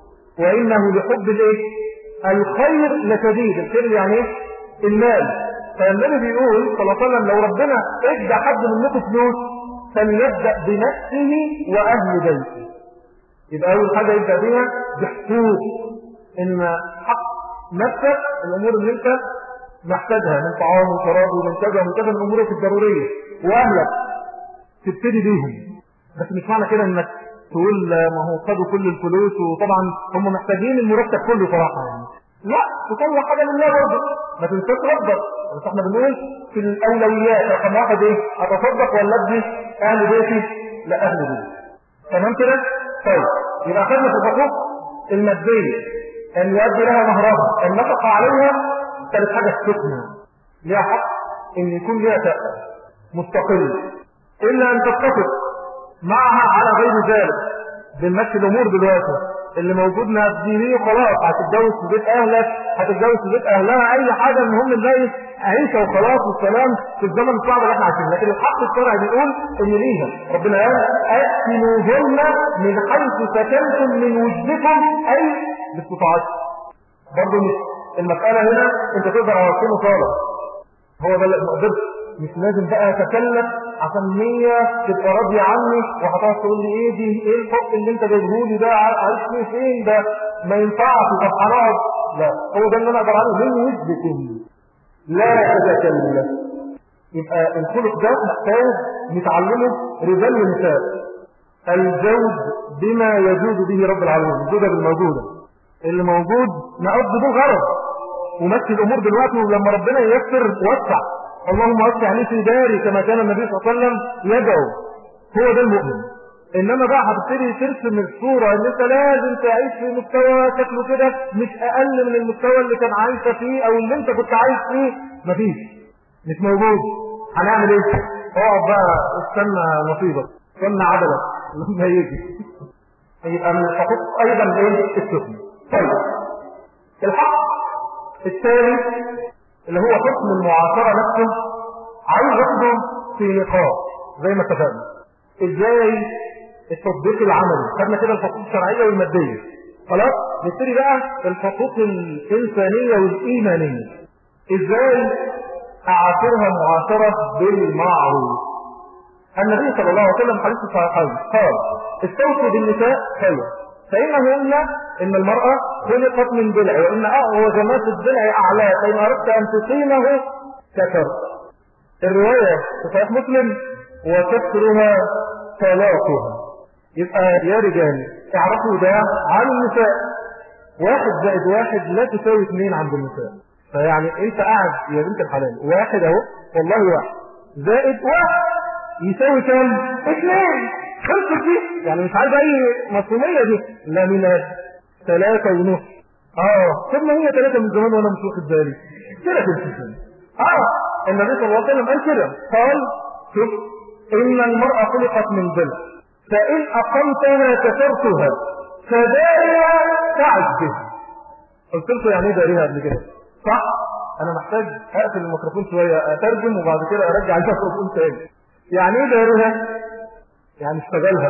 Speaker 1: وإنه لحب الإيه؟ الخير لشديد الخير يعني إيه؟ المال فالنبي بيقول صلى الله عليه وسلم لو ربنا ادى حد منكم فلوس فليبدأ بنفسه وأهل بيته يبقى أول حاجة يبدأ بيها بحقوق إن حق نفسك الأمور اللي أنت محتاجها من طعام وشراب ومن كذا ومن كذا من امورك الضروريه واهلك تبتدي بيهم بس مش معنى كده انك تقول ما هو خدوا كل الفلوس وطبعا هم محتاجين المرتب كله صراحه يعني لا تطلع حاجه لله برضه ما تنساش ربك بس احنا بنقول في الاولويات رقم واحد ايه اتصدق ولا ادي اهل بيتي لا اهل بيتي تمام كده طيب يبقى اخذنا في الحقوق الماديه ان يؤدي لها مهرها النفقه عليها ثالث حاجة السكنة ليها حق ان يكون ليها شقة مستقل الا ان تتفق معها على غير ذلك بنمشي الامور دلوقتي اللي موجود دينيه خلاص هتتجوز في بيت اهلك هتتجوز في بيت اهلها اي حاجه المهم نلاقي عيشه وخلاص والسلام في الزمن الصعب اللي احنا عايشينه لكن الحق الشرعي بيقول ان ليها ربنا قال اسكنوهن من حيث سكنتم من وجدكم اي باستطاعتكم برضه مش المسألة هنا انت تقدر اوصله صالح هو ده اللي ما قدرتش مش لازم بقى اتكلم عشان هي تبقى راضية عني وهتقعد تقول لي ايه دي ايه الحب اللي انت جايبه لي ده عايش فيه فين ده ما ينفعش طب حرام لا هو ده اللي انا اقدر عليه من وجدكم لا تتكلم يبقى الخلق ده محتاج نتعلمه رجال ونساء الزوج بما يجود به رب العالمين الزوجة بالموجودة اللي موجود نقضي به غرض ومشي الامور دلوقتي ولما ربنا ييسر وسع اللهم وسع لي في داري كما كان النبي صلى الله عليه وسلم يدعو هو ده المؤمن انما بقى هتبتدي ترسم الصوره ان انت لازم تعيش في مستوى شكله كده مش اقل من المستوى اللي كان عايشه فيه او اللي انت كنت عايش فيه مفيش مش موجود هنعمل ايه؟ اقعد بقى استنى نصيبك استنى عدلك لما يجي يبقى من الحقوق ايضا ايه؟ السفن طيب الحق الثاني اللي هو حكم المعاصره نفسه عايز ياخده في نقاط زي ما اتفقنا ازاي التطبيق العملي خدنا كده الحقوق الشرعيه والماديه خلاص نبتدي بقى الحقوق الانسانيه والايمانيه ازاي اعاشرها معاشره بالمعروف النبي صلى الله عليه وسلم حديث الصحيحين قال استوصوا بالنساء خيرا فإنهن إن المرأة خلقت من ضلع وإن أعوج ما في الضلع أعلاه فإن أردت أن تقيمه كسر الرواية في صحيح مسلم وكسرها طلاقها يبقى يا رجال اعرفوا ده عن النساء واحد زائد واحد لا تساوي اثنين عند النساء فيعني انت قاعد يا بنت الحلال واحد اهو والله واحد زائد واحد يساوي كام؟ اثنين خلصت دي يعني مش عايز اي مفهوميه دي لا من ثلاثة ونص اه طب ما هي ثلاثة من زمان وانا مش واخد بالي كده تمشي اه النبي صلى الله عليه وسلم قال كده قال شوف ان المرأة خلقت من ضلع فان اقمتها كسرتها فدارها تعج بها قلت لكم يعني ايه دارها قبل كده صح انا محتاج اقفل الميكروفون شويه اترجم وبعد كده ارجع الميكروفون تاني يعني ايه دارها يعني اشتغلها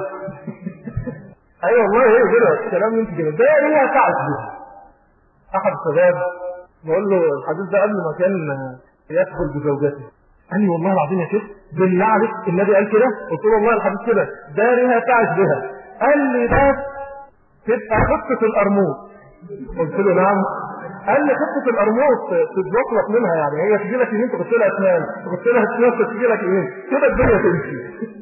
Speaker 1: اي أيوة والله هي كده الكلام يمكن كده دارها تعج بها احد الشباب بقول له الحديث ده قبل ما كان يدخل بزوجته قال لي والله العظيم يا شيخ بالله عليك النبي قال كده قلت له والله الحديث كده دارها تعش بها قال لي ده تبقى خطة القرموط قلت له نعم قال لي خطة القرموط تتزقلق منها يعني هي تجي لك يمين تحط لها اسنان تحط لها اسنان تجي لك يمين كده الدنيا تمشي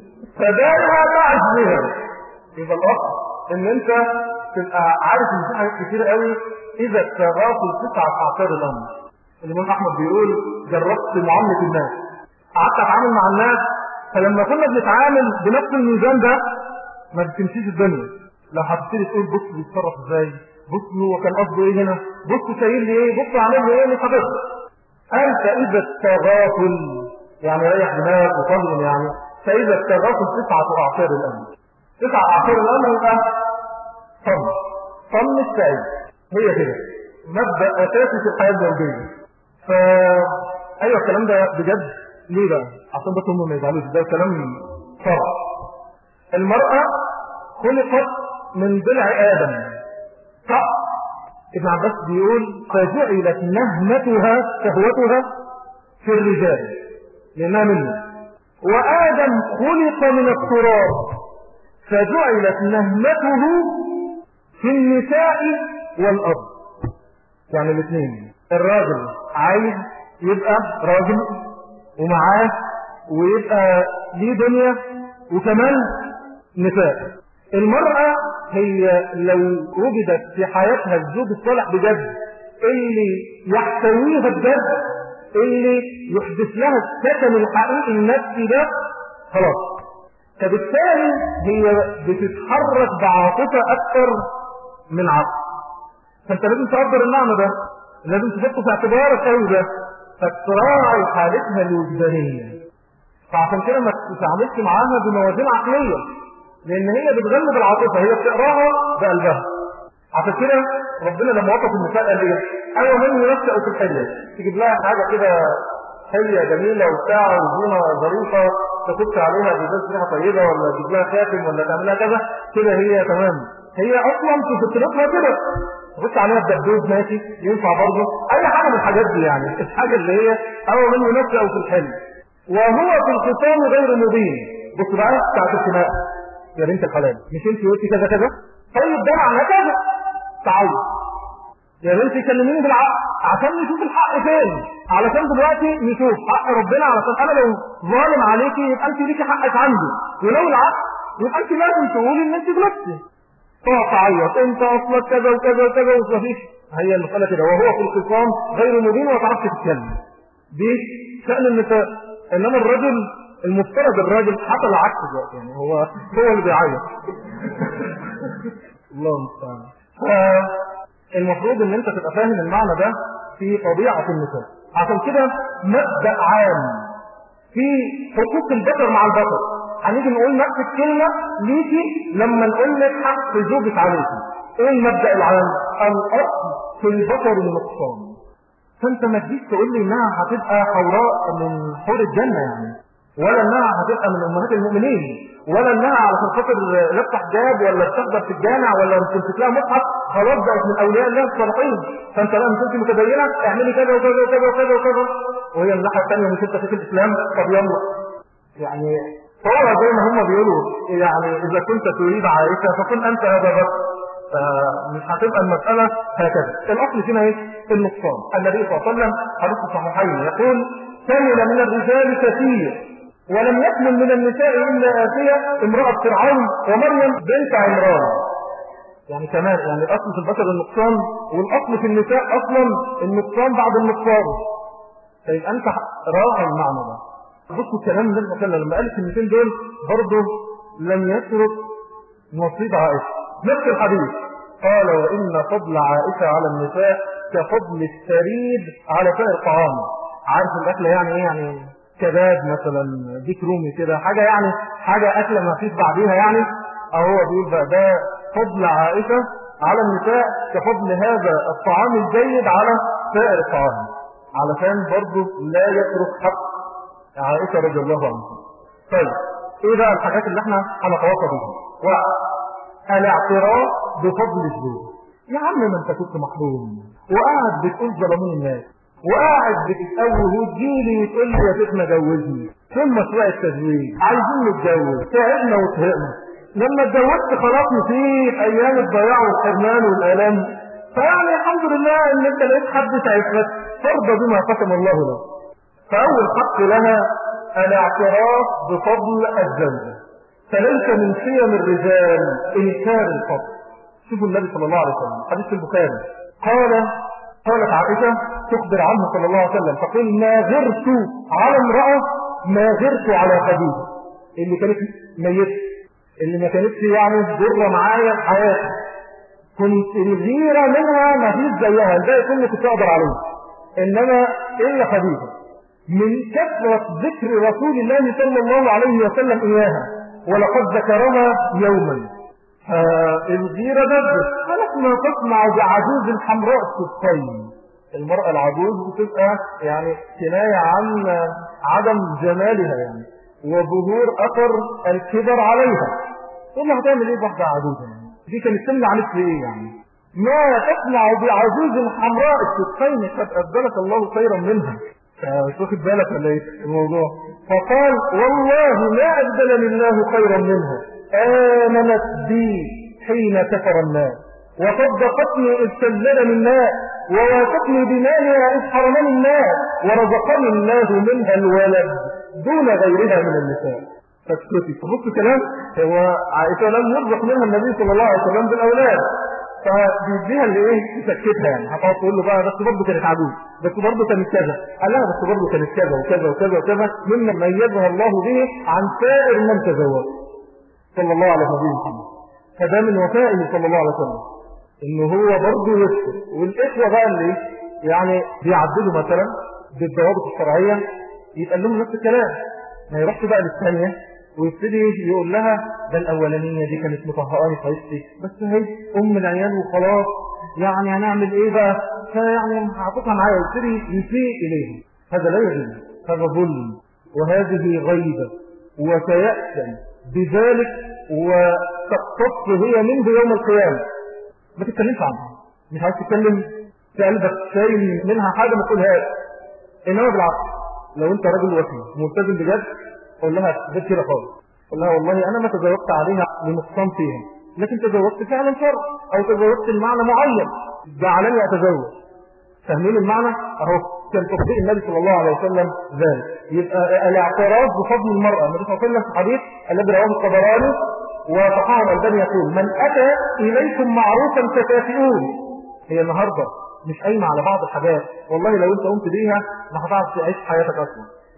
Speaker 1: فدارها تعش بها يبقى الاصل ان انت تبقى عارف ان في حاجات كتير قوي اذا التغافل تسعة اعصار الامر الامام احمد بيقول جربت معامله الناس قعدت اتعامل مع الناس فلما كنا بنتعامل بنفس الميزان ده ما بتمشيش الدنيا لو هتبتدي تقول بص بيتصرف ازاي بص هو كان قصده ايه هنا بص شايل لي ايه بص عامل لي ايه مش هتقدر انت اذا التغافل يعني ريح دماغك وطمن يعني فاذا التغافل تسعه اعصار الامر تسعه اعصار الامر يبقى صم صم السعيد هي كده مبدا اساسي في الحياه الزوجيه ف ايوه الكلام ده بجد ليه بقى عشان بس هم ما يزعلوش ده كلام شرع المراه خلقت من ضلع ادم صح ابن عباس بيقول فجعلت نهمتها شهوتها في الرجال لانها منه وادم خلق من التراب فجعلت نهمته في النساء والارض يعني الاثنين الراجل عايز يبقى راجل ومعاه ويبقى ليه دنيا وكمان نساء المرأة هي لو وجدت في حياتها الزوج الصالح بجد اللي يحتويها بجد اللي يحدث لها السكن الحقيقي النفسي ده خلاص فبالتالي هي بتتحرك بعاطفة أكثر من عقل فانت لازم تقدر المعنى ده لازم تحطه في اعتبارك قوي ده فتراعي حالتها الوجدانيه فعشان كده ما تتعاملش معاها بموازين عقليه لان هي بتغلب العاطفه هي بتقراها بقلبها عشان كده ربنا لما وصف النساء قال ايه؟ ايوه من ينشأ في الحليه تجيب لها حاجه كده حليه جميله وبتاع وزينه ظريفه تفك عليها بزاز ريحه طيبه ولا تجيب لها خاتم ولا تعمل لها كذا كده هي تمام هي اصلا في فطرتها كده تخش عليها الدبدوب ماشي ينفع برضه اي حاجه من الحاجات دي يعني الحاجه اللي هي او من ينفع او في الحلم وهو في الخصام غير مبين بص بقى بتاعت الخناق يا بنت الحلال مش انت قلتي كذا كذا طيب ده معناه كذا تعالي يا بنتي كلميني بالعقل عشان نشوف الحق فين علشان دلوقتي نشوف حق ربنا علشان انا لو ظالم عليكي يبقى انت ليكي حقك عندي ولو العقل يبقى انت لازم تقولي ان انت غلطتي تقعد تعيط انت اصلك كذا وكذا وكذا ومفيش هي المساله كده وهو في الخصام غير مبين وما تعرفش تتكلم دي شان النساء انما الرجل المفترض الراجل حصل العكس دلوقتي يعني هو هو اللي بيعيط الله المستعان فالمفروض ان انت تبقى فاهم المعنى ده في طبيعة النساء عشان كده مبدأ عام في حقوق البشر مع البشر هنيجي نقول نفس الكلمة ليكي لما نقول لك حق زوجك عليكي ايه المبدأ العام الاصل في البشر النقصان فانت ما تجيش تقول لي انها هتبقى حوراء من حور الجنة يعني ولا انها هتبقى من امهات المؤمنين ولا انها علشان خاطر لابسه حجاب ولا بتحضر في الجامع ولا تمسك لها مصحف خلاص بقت من اولياء الله الصالحين فانت لا مش متدينه اعملي كذا وكذا وكذا وكذا وكذا وهي الناحيه الثانيه مش انت في الاسلام طب يلا يعني هو زي ما هم بيقولوا يعني اذا كنت تريد عائشه فكن انت هذا بس فمش هتبقى المسألة هكذا الأصل فينا ايه؟ النقصان النبي صلى الله عليه وسلم حديث الصحيحين يقول كمل من الرجال كثير ولم يكمل من النساء إلا آسية امرأة فرعون ومريم بنت عمران يعني كمان يعني الأصل في البشر النقصان والأصل في النساء أصلا النقصان بعد النقصان طيب أنت راعي المعنى ده بصوا الكلام النبي صلى الله عليه وسلم لما قال الكلمتين دول برضه لم يترك نصيب عائشة نفس الحديث قال وإن فضل عائشة على النساء كفضل الثريد على سائر الطعام عارف الأكلة يعني إيه يعني كباب مثلا ديك رومي كده حاجة يعني حاجة أكلة ما فيش بعديها يعني أهو بيقول بقى ده فضل عائشة على النساء كفضل هذا الطعام الجيد على سائر الطعام علشان برضه لا يترك حق عائشة رضي الله عنها طيب ايه بقى الحاجات اللي احنا هنتواصل بيها واحد الاعتراف بفضل الزوج يا عم ما انت كنت محروم وقاعد بتقول ظلموني الناس وقاعد بتتقوه وتجيلي وتقول لي يا شيخنا جوزني ثم شوية التزويج عايزين نتجوز تعبنا وطهقنا لما اتجوزت خلاص نسيت ايام الضياع والحرمان والالام فيعني الحمد لله ان انت لقيت حد تعبك ترضى بما قسم الله لك فاول حق لها الاعتراف بفضل الزوجه فليس من قيم الرجال انكار الفضل شوفوا النبي صلى الله عليه وسلم حديث البخاري قال قالت عائشة تخبر عنه صلى الله عليه وسلم تقول ما غرت على امرأة ما غرت على خديجة اللي كانت ميتة اللي ما كانتش يعني ضرة معايا في حياتي كنت الغيرة منها ما فيش زيها الباقي كله كنت اقدر عليه انما الا خديجة من كثرة ذكر رسول الله صلى الله عليه وسلم اياها ولقد ذكرها يوما الغيرة دبت فلما تسمع بعجوز حمراء السبطين المرأة العجوز بتبقى يعني كناية عن عدم جمالها يعني وظهور أثر الكبر عليها تقول له هتعمل ايه بواحدة عجوزة يعني دي كانت تمنع عليك في ايه يعني ما تسمع بعجوز حمراء السبطين قد أبدلك الله خيرا منها مش واخد بالك ولا ايه الموضوع فقال والله ما أبدلني الله خيرا منها آمنت بي حين كفر الناس وصدقتني إذ كذبني الناس وواثقني بمالها إذ حرمني الناس ورزقني الله منها الولد دون غيرها من النساء فاسكتي بص كلام هو عائشة لم يرزق منها النبي صلى الله عليه وسلم بالأولاد فبيديها اللي ايه تسكتها يعني هتقعد تقول له بقى بس برضه كانت عجوز بس برضه كانت كذا قال لها بس برضه كانت كذا وكذا وكذا وكذا مما ميزها الله به عن سائر من تزوج صلى الله عليه وسلم فده من وفائه صلى الله عليه وسلم ان هو برضه يسكت والاخوه بقى اللي يعني بيعدلوا مثلا بالضوابط الشرعيه يتقال لهم نفس الكلام ما يروحش بقى للثانيه ويبتدي يقول لها ده الاولانيه دي كانت مطهقاني في عيشتي بس هي ام العيال وخلاص يعني هنعمل ايه بقى فيعني هعطيها معايا يبتدي يسيء اليه هذا لا يجوز هذا ظلم وهذه غيبه وسيأتم بذلك وتقتص هي منه يوم القيامة ما تتكلمش عنها مش عايز تتكلم في قلبك شايل منها حاجة ما تقولهاش انما بالعكس لو انت راجل وفي ملتزم بجد قول لها ده كده خالص قول لها والله انا ما تزوجت عليها لنقصان فيها لكن تزوجت فعلا شرع او تزوجت المعنى معين جعلني اتزوج فاهمين المعنى اهو كان تطبيق النبي صلى الله عليه وسلم ذلك يبقى الاعتراف بفضل المرأة النبي صلى الله عليه وسلم في الحديث الذي رواه الطبراني وصححه الألباني يقول من أتى إليكم معروفا تكافئون هي النهاردة مش قايمة على بعض الحاجات والله لو انت قمت بيها ما هتعرف تعيش حياتك أصلا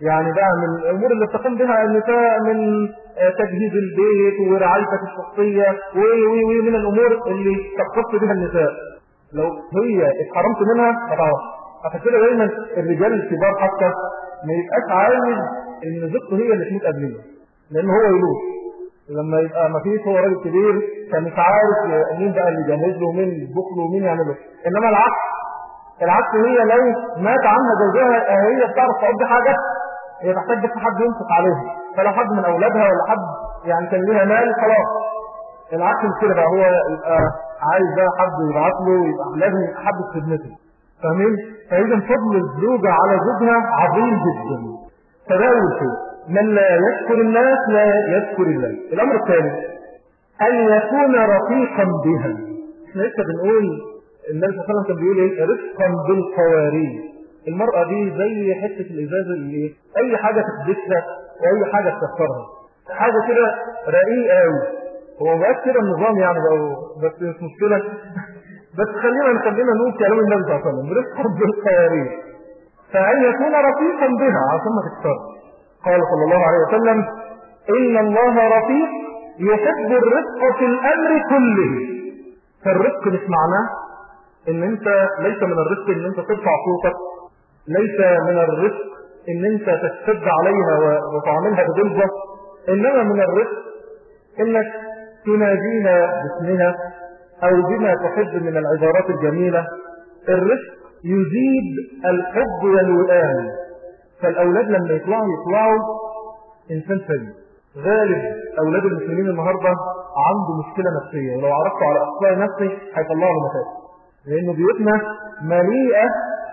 Speaker 1: يعني بقى من الامور اللي بتقوم بها النساء من تجهيز البيت ورعايتك الشخصيه ومن الامور اللي تختص بها النساء لو هي اتحرمت منها خلاص عشان كده دايما الرجال الكبار حتى ما يبقاش عايز ان زوجته هي اللي تموت قبليه لان هو يلوث لما يبقى ما فيش هو راجل كبير فمش عارف مين بقى اللي يجهز له ومين يطبخ له ومين يعمل له انما العكس العكس هي لو مات عنها زوجها هي بتعرف تقضي حاجه هي تحتاج بس حد ينفق عليها فلو حد من اولادها ولا حد يعني كان ليها مال خلاص العكس مش كده بقى هو يبقى عايز بقى حد يبعت له يبقى لازم حد في خدمته فاهمين؟ فاذا فضل الزوجه على زوجها عظيم جدا فده اول شيء من لا يشكر الناس لا يشكر الله الامر الثاني ان يكون رفيقا بها احنا لسه بنقول النبي صلى الله عليه وسلم كان بيقول ايه رفقا بالقوارير المرأة دي زي حتة الإزاز اللي أي حاجة تكبسها وأي حاجة تكسرها حاجة كده رقيقة أوي هو بقى كده النظام يعني بقى بس مش مشكلة بس خلينا نخلينا نقول كلام النبي صلى الله عليه وسلم رفقا بالقوارير فأن يكون رفيقا بها عشان ما تكسرش قال صلى الله عليه وسلم إن الله رفيق يحب الرفق في الأمر كله فالرفق مش معناه ان انت ليس من الرفق ان انت ترفع صوتك ليس من الرفق ان انت تشتد عليها وتعاملها بغلظة انما من الرفق انك تناديها باسمها او بما تحب من العبارات الجميلة الرفق يزيد الحب والوئام فالاولاد لما يطلعوا يطلعوا انسان سليم غالب اولاد المسلمين النهارده عنده مشكله نفسيه ولو عرفتوا على اخطاء نفسي هيطلعوا له مشاكل لأن بيوتنا مليئة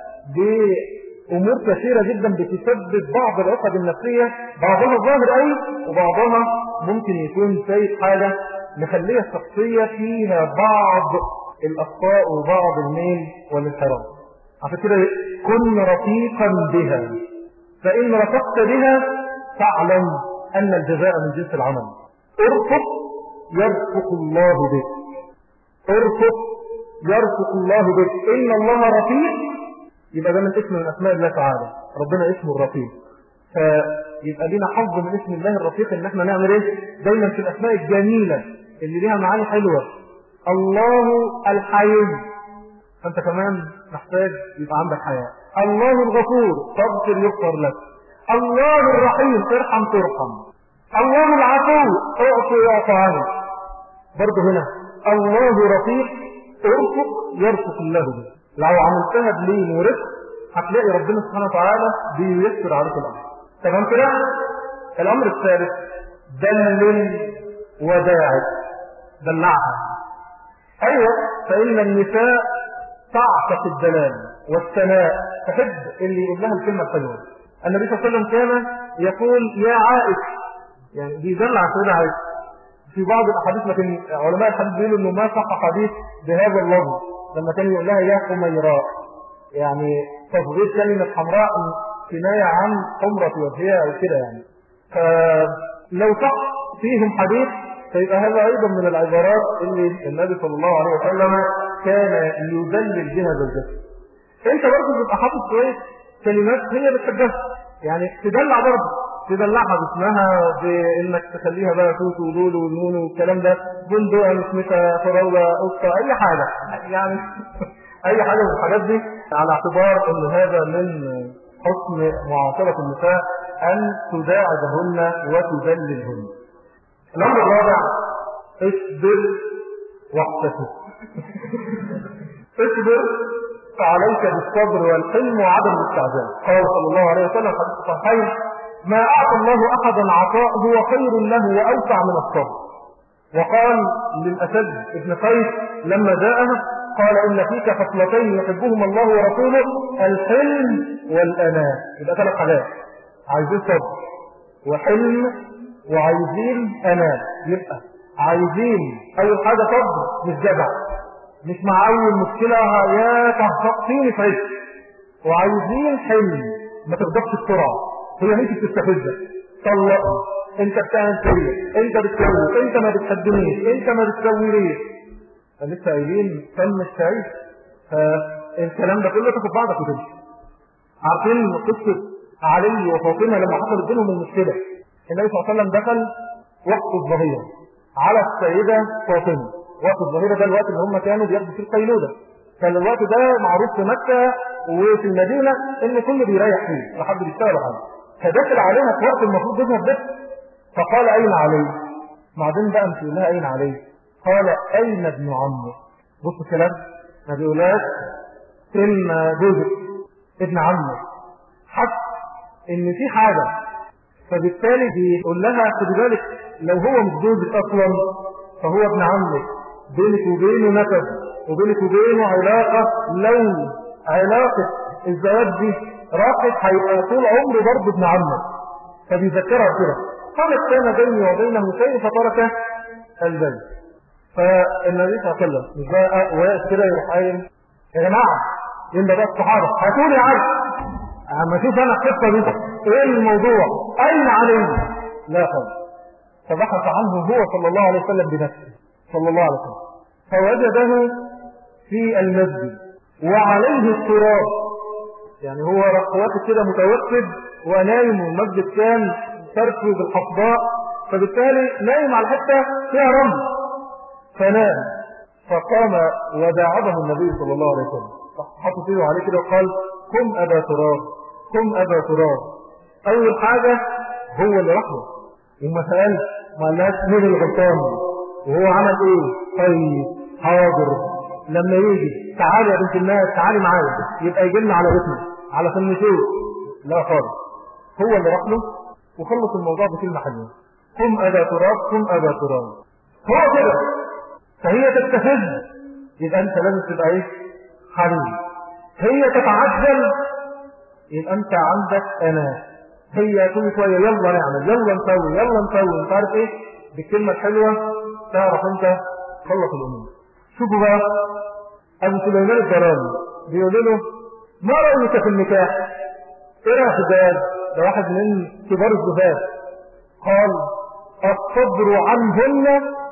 Speaker 1: بأمور كثيرة جدا بتسبب بعض العقد النفسية بعضها ظاهر أي وبعضها ممكن يكون سيد حاجة مخلية الشخصية فيها بعض الأخطاء وبعض الميل والانحراف عشان كده كن رفيقا بها فإن رفقت بها فاعلم أن الجزاء من جنس العمل ارفق يرفق الله بك ارفق يرفق الله بك إن الله رفيق يبقى ده من اسم من أسماء الله تعالى ربنا اسمه الرفيق فيبقى لنا حظ من اسم الله الرفيق ان احنا نعمل ايه دايما في الاسماء الجميلة اللي ليها معاني حلوة الله الحي فانت كمان محتاج يبقى عندك حياة الله الغفور تغفر يغفر لك الله الرحيم ارحم ترحم الله العفو اعطي يعطى عنك برضه هنا الله رفيق ارفق يرفق الله به لو عملتها بلين ورفق هتلاقي ربنا سبحانه وتعالى بييسر عليك الامر تمام كده الامر الثالث دلل وداعب دلعها ايوه فان النساء تعشق الدلال والثناء تحب اللي يقول لها الكلمه الحلوه النبي صلى الله عليه وسلم كان يقول يا عائش يعني بيدلع سيدنا عائش في بعض الاحاديث لكن علماء الحديث بيقولوا انه ما صح حديث بهذا اللفظ لما كان يقول لها يا حميراء يعني تصغير كلمة حمراء كناية عن حمرة وجهها او كده يعني فلو صح فيهم حديث فيبقى هذا ايضا من العبارات اللي النبي صلى الله عليه وسلم كان يدلل بها زوجته انت برضه تبقى حافظ شويه كلمات هي بتحبها يعني تدلع برضه تدلعها باسمها بانك تخليها بقى توت ودول ونون والكلام ده بندقه مسمكه فراوله قصه اي حاجه يعني اي حاجه من الحاجات دي على اعتبار ان هذا من حسن معاشره النساء ان تداعبهن وتذللهن. الامر الرابع اصبر واحتسب. اصبر فعليك بالصبر والحلم وعدم الاستعجال. قال صلى الله عليه وسلم حديث الصحيحين ما أعطى الله أحدا عطاء هو خير له وأوسع من الصبر وقال للأسد ابن قيس لما جاءه قال إن فيك خصلتين يحبهما الله ورسوله الحلم والأناة يبقى ثلاث حاجات عايزين صبر وحلم وعايزين أناة يبقى عايزين أول حاجة صبر مش جدع مش مع أول مشكلة يا تهفقتيني في عيش وعايزين حلم ما تغضبش بسرعة هي مش بتستفزك طلقني انت بتعمل كده انت بتسوي انت ما بتحبنيش انت ما بتسوي ليه فلسه قايلين تم الشعيش فالكلام ده كله تاخد بعضك وتمشي عارفين قصه علي وفاطمة لما حصلت بينهم المشكلة النبي صلى الله عليه وسلم دخل وقت الظهيرة على السيدة فاطمة وقت الظهيرة ده الوقت اللي هم كانوا بياخدوا فيه القيلولة كان الوقت ده معروف في مكة وفي المدينة ان كله بيريح فيه لا حد بيشتغل حاجة فدخل عليها في وقت المفروض جوزها بس فقال اين علي بعدين بقى مش لها اين علي قال اين ابن عمك بص الكلام ما بيقولهاش فين جوزك ابن عمك حتى ان في حاجة فبالتالي بيقول لها خدي بالك لو هو مش جوزك اصلا فهو ابن عمك بينك وبينه نسب وبينك وبينه علاقة لو علاقة الزواج دي راقد هيبقى طول عمره برضه ابن عمك فبيذكرها كده قالت كان بيني وبينه شيء فترك البيت فالنبي صلى الله عليه وسلم مش بقى واقف كده يروح قايم يا جماعه يلا بقى الصحابه هاتوا لي عرض اما اشوف انا القصه دي ايه الموضوع اين علي لا خالص فبحث عنه هو صلى الله عليه وسلم بنفسه صلى الله عليه وسلم فوجده في المسجد وعليه التراب يعني هو واقف كده متوكد ونايم والمسجد كان تركه بالحصباء فبالتالي نايم على حته فيها رمل فنام فقام وداعبه النبي صلى الله عليه وسلم حط ايده عليه كده وقال قم ابا تراب قم ابا تراب اول حاجه هو اللي راح له وما سالش ما قالهاش مين الغلطان وهو عمل ايه طيب حاضر لما يجي تعالي يا بنت الناس تعالي معايا يبقى يجي لنا على بيتنا على سنتين لا خالص هو اللي راح له وخلص الموضوع بكلمه حلوه قم ابا تراب قم ابا تراب هو كده فهي تستفز يبقى انت لازم تبقى ايه حريم هي تتعجل يبقى انت عندك انا هي كل شويه يلا نعمل يلا نسوي يلا نسوي انت عارف ايه بالكلمه الحلوه تعرف انت تخلص الامور شوفوا بقى ابو سليمان الدراني بيقول له ما رايك في النكاح ايه رايك في الجواز ده واحد من كبار الزفاف قال الصبر عنهن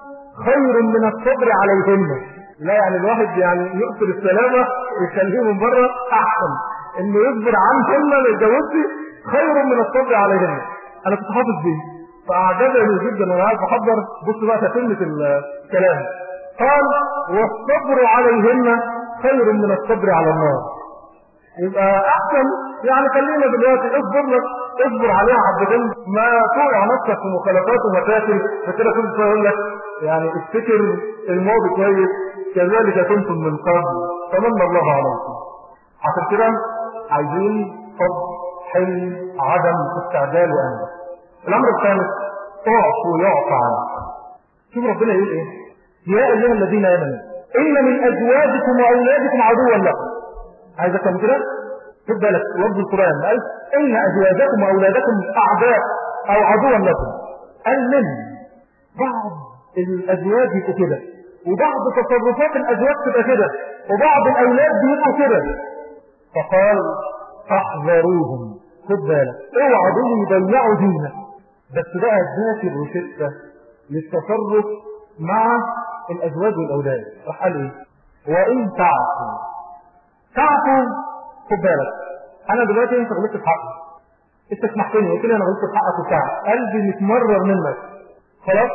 Speaker 1: خير من الصبر عليهن لا يعني الواحد يعني يقتل السلامة ويخليه من بره أحسن إنه يصبر عنهن ما يتجوزش خير من الصبر عليهن أنا كنت حافظ دي فأعجبني جدا وأنا قاعد بحضر بص بقى تتمة الكلام قال والصبر عليهن خير من الصبر على النار يبقى أحسن يعني خلينا دلوقتي اصبر لك اصبر عليها حبتين ما توقع نفسك في مخالفات ومشاكل فكده كل شويه يقول لك يعني افتكر الماضي كويس كذلك كنتم من قبل فمن الله عليكم عشان كده عايزين صبر حلم عدم استعجال وامن الامر الثالث اعفوا يعفى عنك شوف ربنا يقول ايه يا ايها الذين امنوا ان من ازواجكم واولادكم عدوا لكم عايز افهم كده خد بالك لفظ القران قال ان ازواجكم واولادكم اعداء او عدوا لكم قال من بعض الازواج يبقوا كده وبعض تصرفات الازواج تبقى كده وبعض الاولاد بيبقوا كده فقال فاحذروهم خد بالك اوعى دول يضيعوا دينك بس بقى ذاكر وشده للتصرف مع الازواج والاولاد راح قال ايه وان تعفوا تعفوا خد بالك انا دلوقتي انت غلطت في حقي انت سمحتني قلت لي انا غلطت في حقك وبتاع قلبي متمرر منك خلاص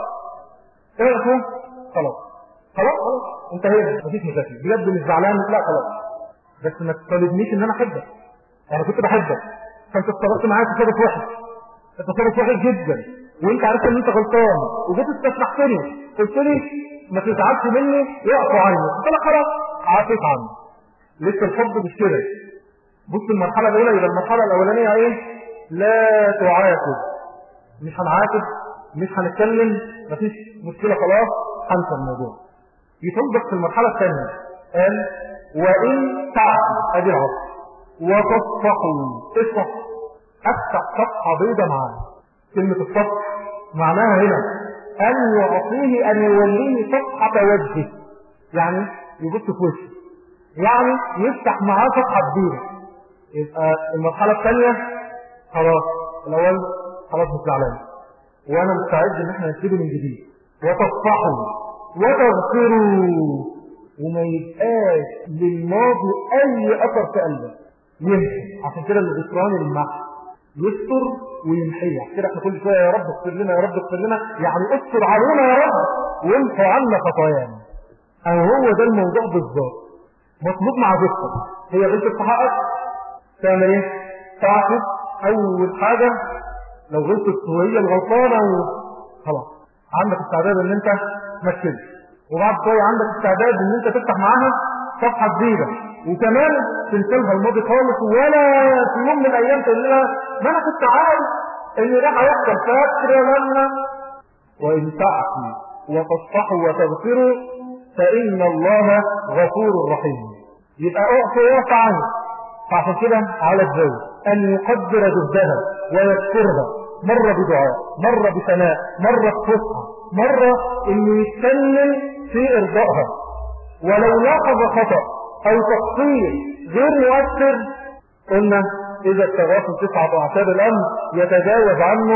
Speaker 1: اعفوا خلاص خلاص خلاص انتهينا مفيش مشاكل بجد مش زعلان لا خلاص بس ما تطالبنيش ان انا احبك انا كنت بحبك فانت اتصرفت معايا تصرف وحش تصرف وحش جدا وانت عارف ان انت غلطان وجيت استسمحتني قلت لي ما تزعلش مني يعفو عني قلت لك خلاص عافيت عني لسه الحب مش كده بص المرحله الاولى يبقى المرحله الاولانيه ايه لا تعاتب مش هنعاتب مش هنتكلم مفيش مشكله خلاص هنسى الموضوع يطلبك في المرحله الثانيه قال وان تعفوا ادي العصر وتصفحوا اصفح افتح صفحه بيضاء معاه كلمه الصفح معناها هنا ان يعطيه ان يوليه صفحه وجهه يعني يبص في وشه يعني يفتح معاه صفحه كبيره يبقى المرحله الثانيه خلاص الاول خلاص مش زعلان وانا مستعد ان احنا نبتدي من جديد وتصفحوا وتغفروا وما يبقاش للماضي اي اثر في قلبك يمشي عشان كده الغفران المحو يستر ويمحيها كده احنا كل شويه يا رب اغفر لنا يا رب اغفر لنا يعني استر علينا يا رب وامحو عنا خطايانا أو هو ده الموضوع بالظبط مطلوب مع ذكر هي غلطة في حقك تعمل ايه؟ تعطف أول حاجة لو غلطت وهي الغلطانة خلاص عندك استعداد ان انت تمثل وبعد شوية عندك استعداد ان انت تفتح معاها صفحة جديدة وكمان تنسلها الماضي خالص ولا في يوم من الايام تقول لها ما انا كنت عارف ان ده هيحصل فاكرة لما وان تعفي وتصفحوا وتغفروا فان الله غفور رحيم يبقى اعفو واعف عنه فعشان كده على الزوج ان يقدر جهدها ويذكرها مرة بدعاء مرة بثناء مرة بفصحى مرة انه يتكلم في ارضائها ولو لاحظ خطأ او تقصير غير مؤثر قلنا اذا التغافل تسعة اعتاب الامر يتجاوز عنه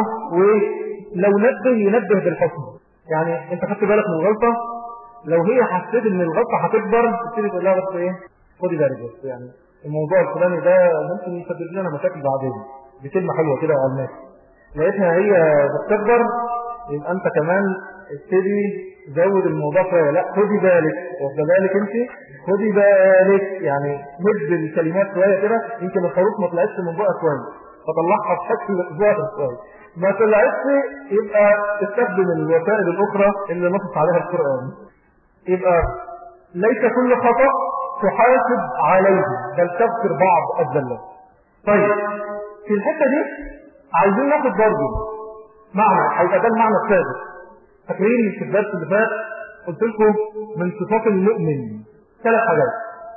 Speaker 1: ولو نبه ينبه بالحسن يعني انت خدت بالك من الغلطة لو هي حسيت ان الغلطة هتكبر تبتدي تقول لها بس ايه خدي بالك بس يعني الموضوع الفلاني ده ممكن يسبب لنا مشاكل بعدين بكلمة حلوة كده على الناس لقيتها هي بتكبر يبقى انت كمان ابتدي زود الموضوع شويه لا خدي بالك واخده بالك انت خدي بالك يعني مد الكلمات شويه كده يمكن الحروف ما طلعتش من بقى كويس فطلعها بشكل ظاهر شويه ما طلعتش يبقى استخدم الوسائل الاخرى اللي نص عليها القران يبقى ليس كل خطا تحاسب عليه بل تغفر بعض الزلات طيب في الحته دي عايزين ناخد برضه معنى هيبقى ده المعنى السادس فاكرين في الدرس اللي فات قلت لكم من صفات المؤمن ثلاث حاجات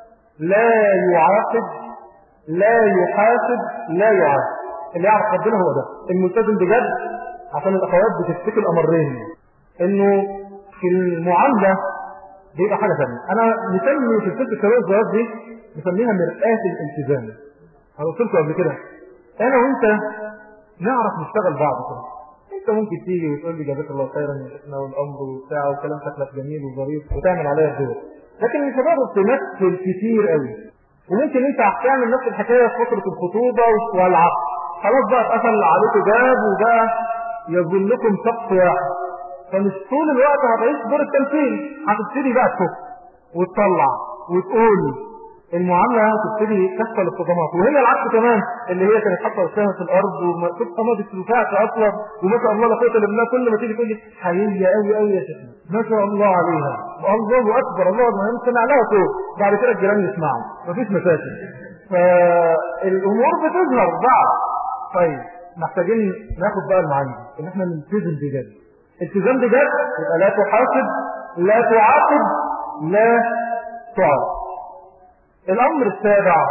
Speaker 1: لا يعاقب لا يحاسب لا يعاقب اللي يعرف ربنا هو ده الملتزم بجد عشان الاخوات بتفتكر الامرين انه في المعامله بيبقى حاجه ثانيه انا مسمي في سلسله الشباب الصغيرات دي مسميها مرآة الالتزام انا قلت لكم قبل كده انا وانت نعرف نشتغل بعض كده انت ممكن تيجي وتقول لي جزاك الله خيرا يا شيخنا والامر وبتاع وكلام شكلك جميل وظريف وتعمل عليا الدور لكن مش هتقدر تمثل كتير قوي وممكن انت هتعمل نفس الحكايه في فتره الخطوبه والعقد خلاص بقى اتقفل عليكم باب وبقى يظلكم سقف واحد فمش طول الوقت هتعيش دور التمثيل هتبتدي بقى تفك وتطلع وتقول المعاملة تبتدي تحصل الصدمات وهي العكس كمان اللي هي كانت حاطه وشها في الارض وما تبقى ما بتنفعش اصلا وما شاء الله لا قوه الا بالله كل ما تيجي تقول لي حقيقيه قوي قوي يا شيخنا ما شاء الله عليها الله اكبر الله ما سمع لها صوت بعد كده الجيران يسمعوا مفيش مشاكل فالامور بتظهر بعد طيب محتاجين ناخد بقى المعاني ان احنا نلتزم بجد التزام بجد يبقى لا تحاسب لا تعاقب لا تعاقب الأمر السابع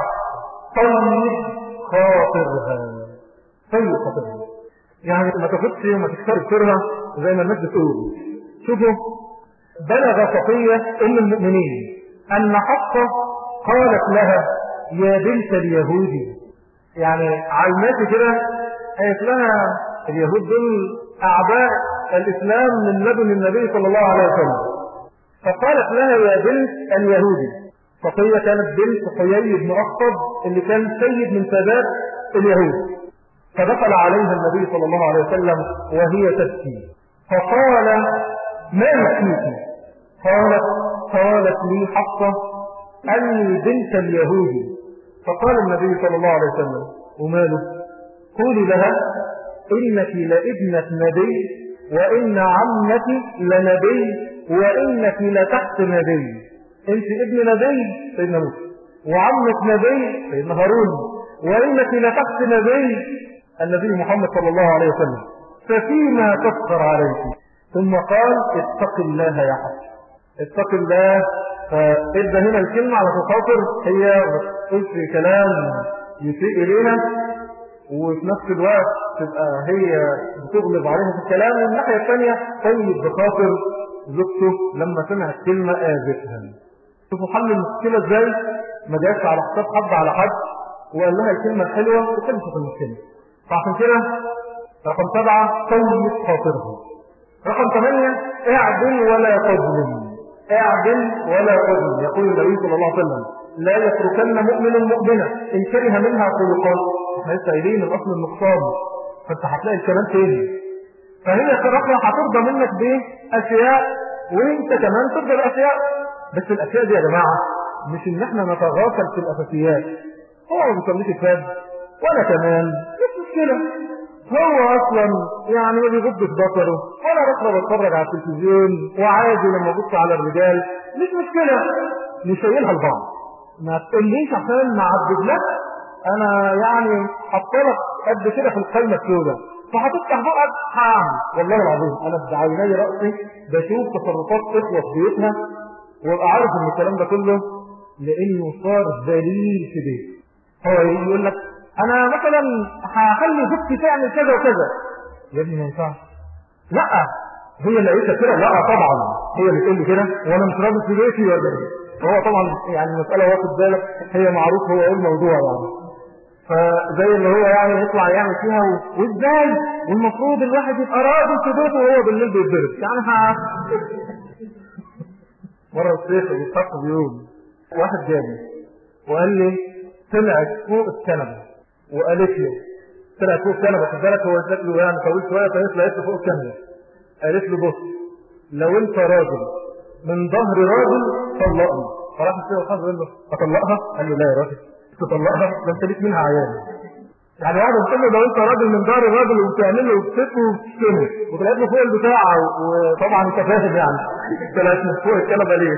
Speaker 1: طيب خاطرها طيب خاطرها يعني ما تاخدش وما تكسرش سرها زي ما الناس بتقول شوفوا بلغ صفية أم المؤمنين أن حفصة قالت لها يا بنت اليهودي يعني علماتي كده قالت لها اليهود دول أعداء الإسلام من لدن النبي صلى الله عليه وسلم فقالت لها يا بنت اليهودي صفية كانت بنت حيي بن أخطب اللي كان سيد من سادات اليهود فدخل عليها النبي صلى الله عليه وسلم وهي تبكي فقال ما يبكيك قالت قالت لي حفصة أني بنت اليهود فقال النبي صلى الله عليه وسلم وماله قولي لها إنك لابنة نبي وإن عمك لنبي وإنك لتحت نبي انت ابن نبي سيدنا موسى وعمك نبي سيدنا هارون وانك لتحت نبي النبي محمد صلى الله عليه وسلم ففيما تفخر عليك ثم قال اتق الله يا حسن اتق الله فإذا هنا الكلمة على خاطر هي بتقول في كلام يسيء إلينا وفي نفس الوقت تبقى هي بتغلب عليها في الكلام والناحية الثانية طيب بخاطر زوجته لما سمعت كلمة آذتها شوفوا حل المشكلة ازاي ما جاش على حساب حد على حد وقال لها الكلمة الحلوة وخلصت المشكلة فعشان كده رقم سبعة طيب خاطرها رقم ثمانية اعدل ولا تظلم اعدل ولا تظلم يقول النبي صلى الله عليه وسلم لا يتركن مؤمن مؤمنة إن كره منها خلقا احنا لسه قايلين الاصل النقصان فانت هتلاقي الكلام تاني فهي الصدقه هترضى منك باشياء وانت كمان ترضى باشياء بس الاشياء دي يا جماعه مش ان احنا نتغافل في الاساسيات هو ما بيصليش الفجر وانا كمان مش مشكله هو اصلا يعني ما بيغضش بصره ولا بكره بتفرج على التلفزيون وعادي لما ابص على الرجال مش مشكله نشيلها لبعض ما تقوليش عشان ما عددلك انا يعني حطلك قد كده في القايمه السوداء فهتفتح بقك هعمل والله العظيم انا بعيني راسي بشوف تصرفات اخوه في بيوتها وابقى عارف ان الكلام ده كله لانه صار ذليل في بيت هو يجي يقول لك انا مثلا هخلي زوجتي تعمل كذا وكذا يا ابني ما ينفعش لا هي اللي قالت كده لا طبعا هي اللي تقول لي كده وانا مش راضي في بيتي ولا ايه هو طبعا يعني المساله واخد بالك هي معروف هو ايه الموضوع يعني فزي اللي هو يعني يطلع يعمل فيها و... وازاي والمفروض الواحد يبقى راضي في بيته وهو بالليل بيتضرب يعني ها مره الشيخ بيتحط بيقول واحد جابني وقال لي طلعت فوق الكنبه وقالت له طلعت فوق الكنبه خد بالك هو شكله يعني طويل شويه فهي طلعت له فوق الكنبه قالت له بص لو انت راجل من ظهر راجل طلقني فراح الشيخ الحافظ قال له اطلقها؟ قال له لا يا راجل تطلقها ده انت ليك منها عيال يعني واحد بتقول له لو انت راجل من دار الراجل وبتعمل له وبتسكه وبتشتمه وطلعت له فوق البتاع وطبعا انت فاهم يعني طلعت له فوق الكنبه ليه؟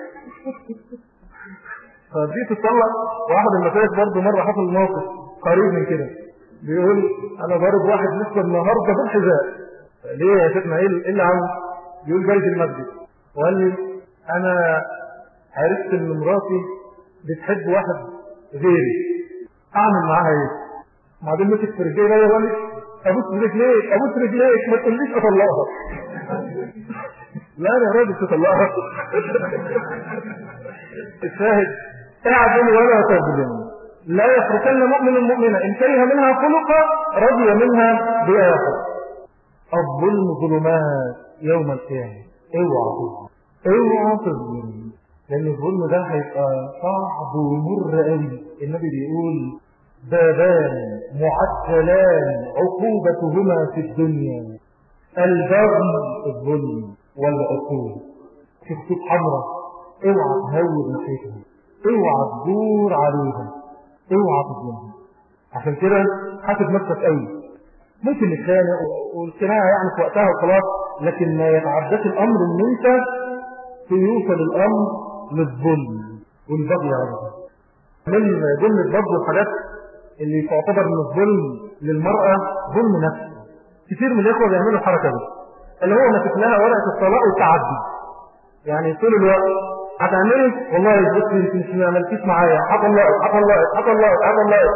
Speaker 1: فدي تطلق واحد المشايخ برضه مره حصل موقف قريب من كده بيقول انا ضارب واحد لسه النهارده بالحذاء ليه يا شيخنا ايه اللي عمل؟ بيقول جاي في المسجد وقال لي انا عرفت ان مراتي بتحب واحد غيري اعمل معاها ايه بعدين مسك في رجلي بقى يقول ابوس رجليك ابوس رجليك ما تقوليش اطلقها لا يا راجل تطلقها الشاهد اعدل ولا تظلم لا يتركن مؤمن مؤمنة إن كره منها خلقا رضي منها بآخر الظلم ظلمات يوم القيامة اوعى تظلم اوعى تظلم لأن الظلم ده هيبقى صعب ومر قوي النبي بيقول بابان معجلان عقوبتهما في الدنيا البغي الظلم والعقوبة في خطوط حمراء اوعى تهور ناحيتهم اوعى تدور عليهم اوعى تظلمهم عشان كده حاسب نفسك قوي ممكن نتخانق والخناقه يعني في وقتها وخلاص لكن ما يتعداش الامر ان انت يوصل الامر للظلم والبغي على من ضمن البغي والحاجات اللي تعتبر من الظلم للمرأة ظلم نفسه كثير من الإخوة بيعملوا الحركة دي اللي هو ماسك لها ورقة الطلاق والتعدي يعني طول الوقت هتعملي والله بص انت مش ما عملتيش معايا هطلقك هطلقك هطلقك هطلقك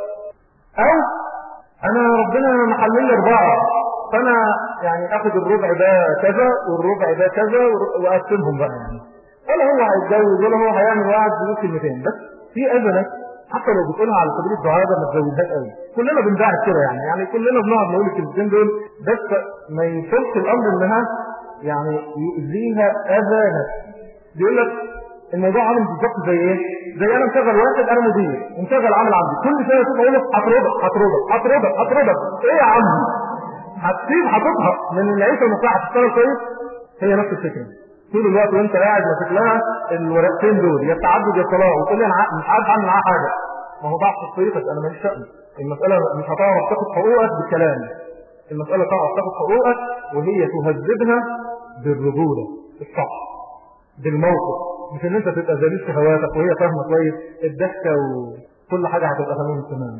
Speaker 1: او انا ربنا محلل لي اربعه فانا يعني اخد الربع ده كذا والربع ده كذا واقسمهم بقى يعني ولا هو هيتجوز ولا هو هيعمل واحد بيقول كلمتين بس في اذنك حتى لو بتقولها على سبيل الدعاء ده ما تزودهاش قوي كلنا بندعي كده يعني يعني كلنا بنقعد نقول الكلمتين دول بس ما يوصلش الامر انها يعني يؤذيها اذى نفسي بيقول لك الموضوع عامل بالظبط زي ايه؟ زي انا مشغل واحد انا مدير ومشغل عامل عندي كل شويه تبقى اقول لك هطردك هطردك هطردك هطردك ايه يا عم؟ هتسيب هتطهق من العيشه المصلحه تشتغل كويس هي نفس الفكره طول الوقت وانت قاعد ماسك لها الورقتين دول يا التعدد يا الطلاق وتقول لي انا مش عارف اعمل معاها حاجه ما هو ضعف شخصيتك انا ماليش شأن المساله مش هتعرف تاخد حقوقك بالكلام المساله تعرف تاخد حقوقك وهي تهذبها بالرجوله الصح بالموقف مش ان انت تبقى ذليل في هواتك وهي فاهمه كويس الضحكه وكل حاجه هتبقى تمام تمام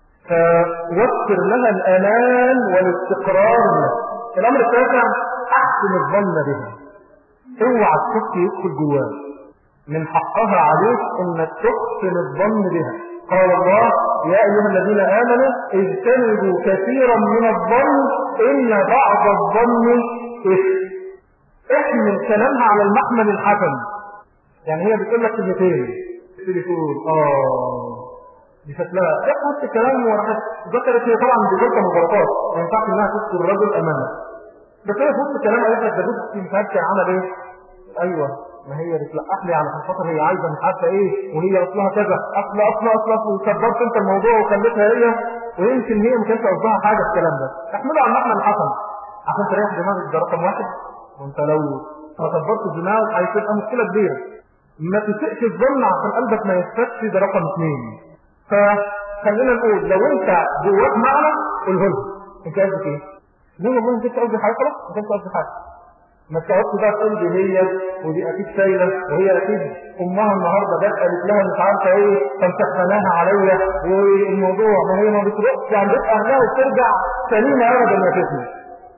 Speaker 1: فوفر لها الامان والاستقرار الامر التاسع احسن الظن بها اوعى الشك يدخل جواك من حقها عليك انك تحسن الظن بها قال الله يا ايها الذين امنوا اجتنبوا كثيرا من الظن ان بعض الظن اثم احمل كلامها على المحمل الحسن يعني هي بتقول لك كلمتين تبتدي تقول اه دي شكلها اخد الكلام وراحت ذكرت هي طبعا دي ذكر مغالطات ما ينفعش انها تذكر الرجل امامك بس هي في وسط الكلام قالت لك ده جوزك مش عارف كان عمل ايه ايوه ما هي بتلقح لي على خاطر هي عايزه مش عارفه ايه وهي اصلها كذا اصل اصل اصل اصل وكبرت انت الموضوع وخليتها هي ويمكن هي ما كانتش قصدها حاجه الكلام ده احمله على المعنى الحسن عشان تريح دماغك ده رقم واحد وانت لو ما كبرتش دماغك هتبقى مشكله كبيره ما تسئش الظن عشان قلبك ما يفتش ده رقم اثنين فخلينا نقول لو انت جواك معنى قوله له انت قصدك ايه؟ ليه والله انت قصدي حاجه خلاص ما كانش قصدي حاجه ما تقعدش بقى تقول دي هي ودي اكيد شايله وهي اكيد امها النهارده جت قالت لها مش عارفه ايه فامتحناها عليا والموضوع ما هي ما بتروحش عند اهلها وترجع سليمه ابدا ما تفلح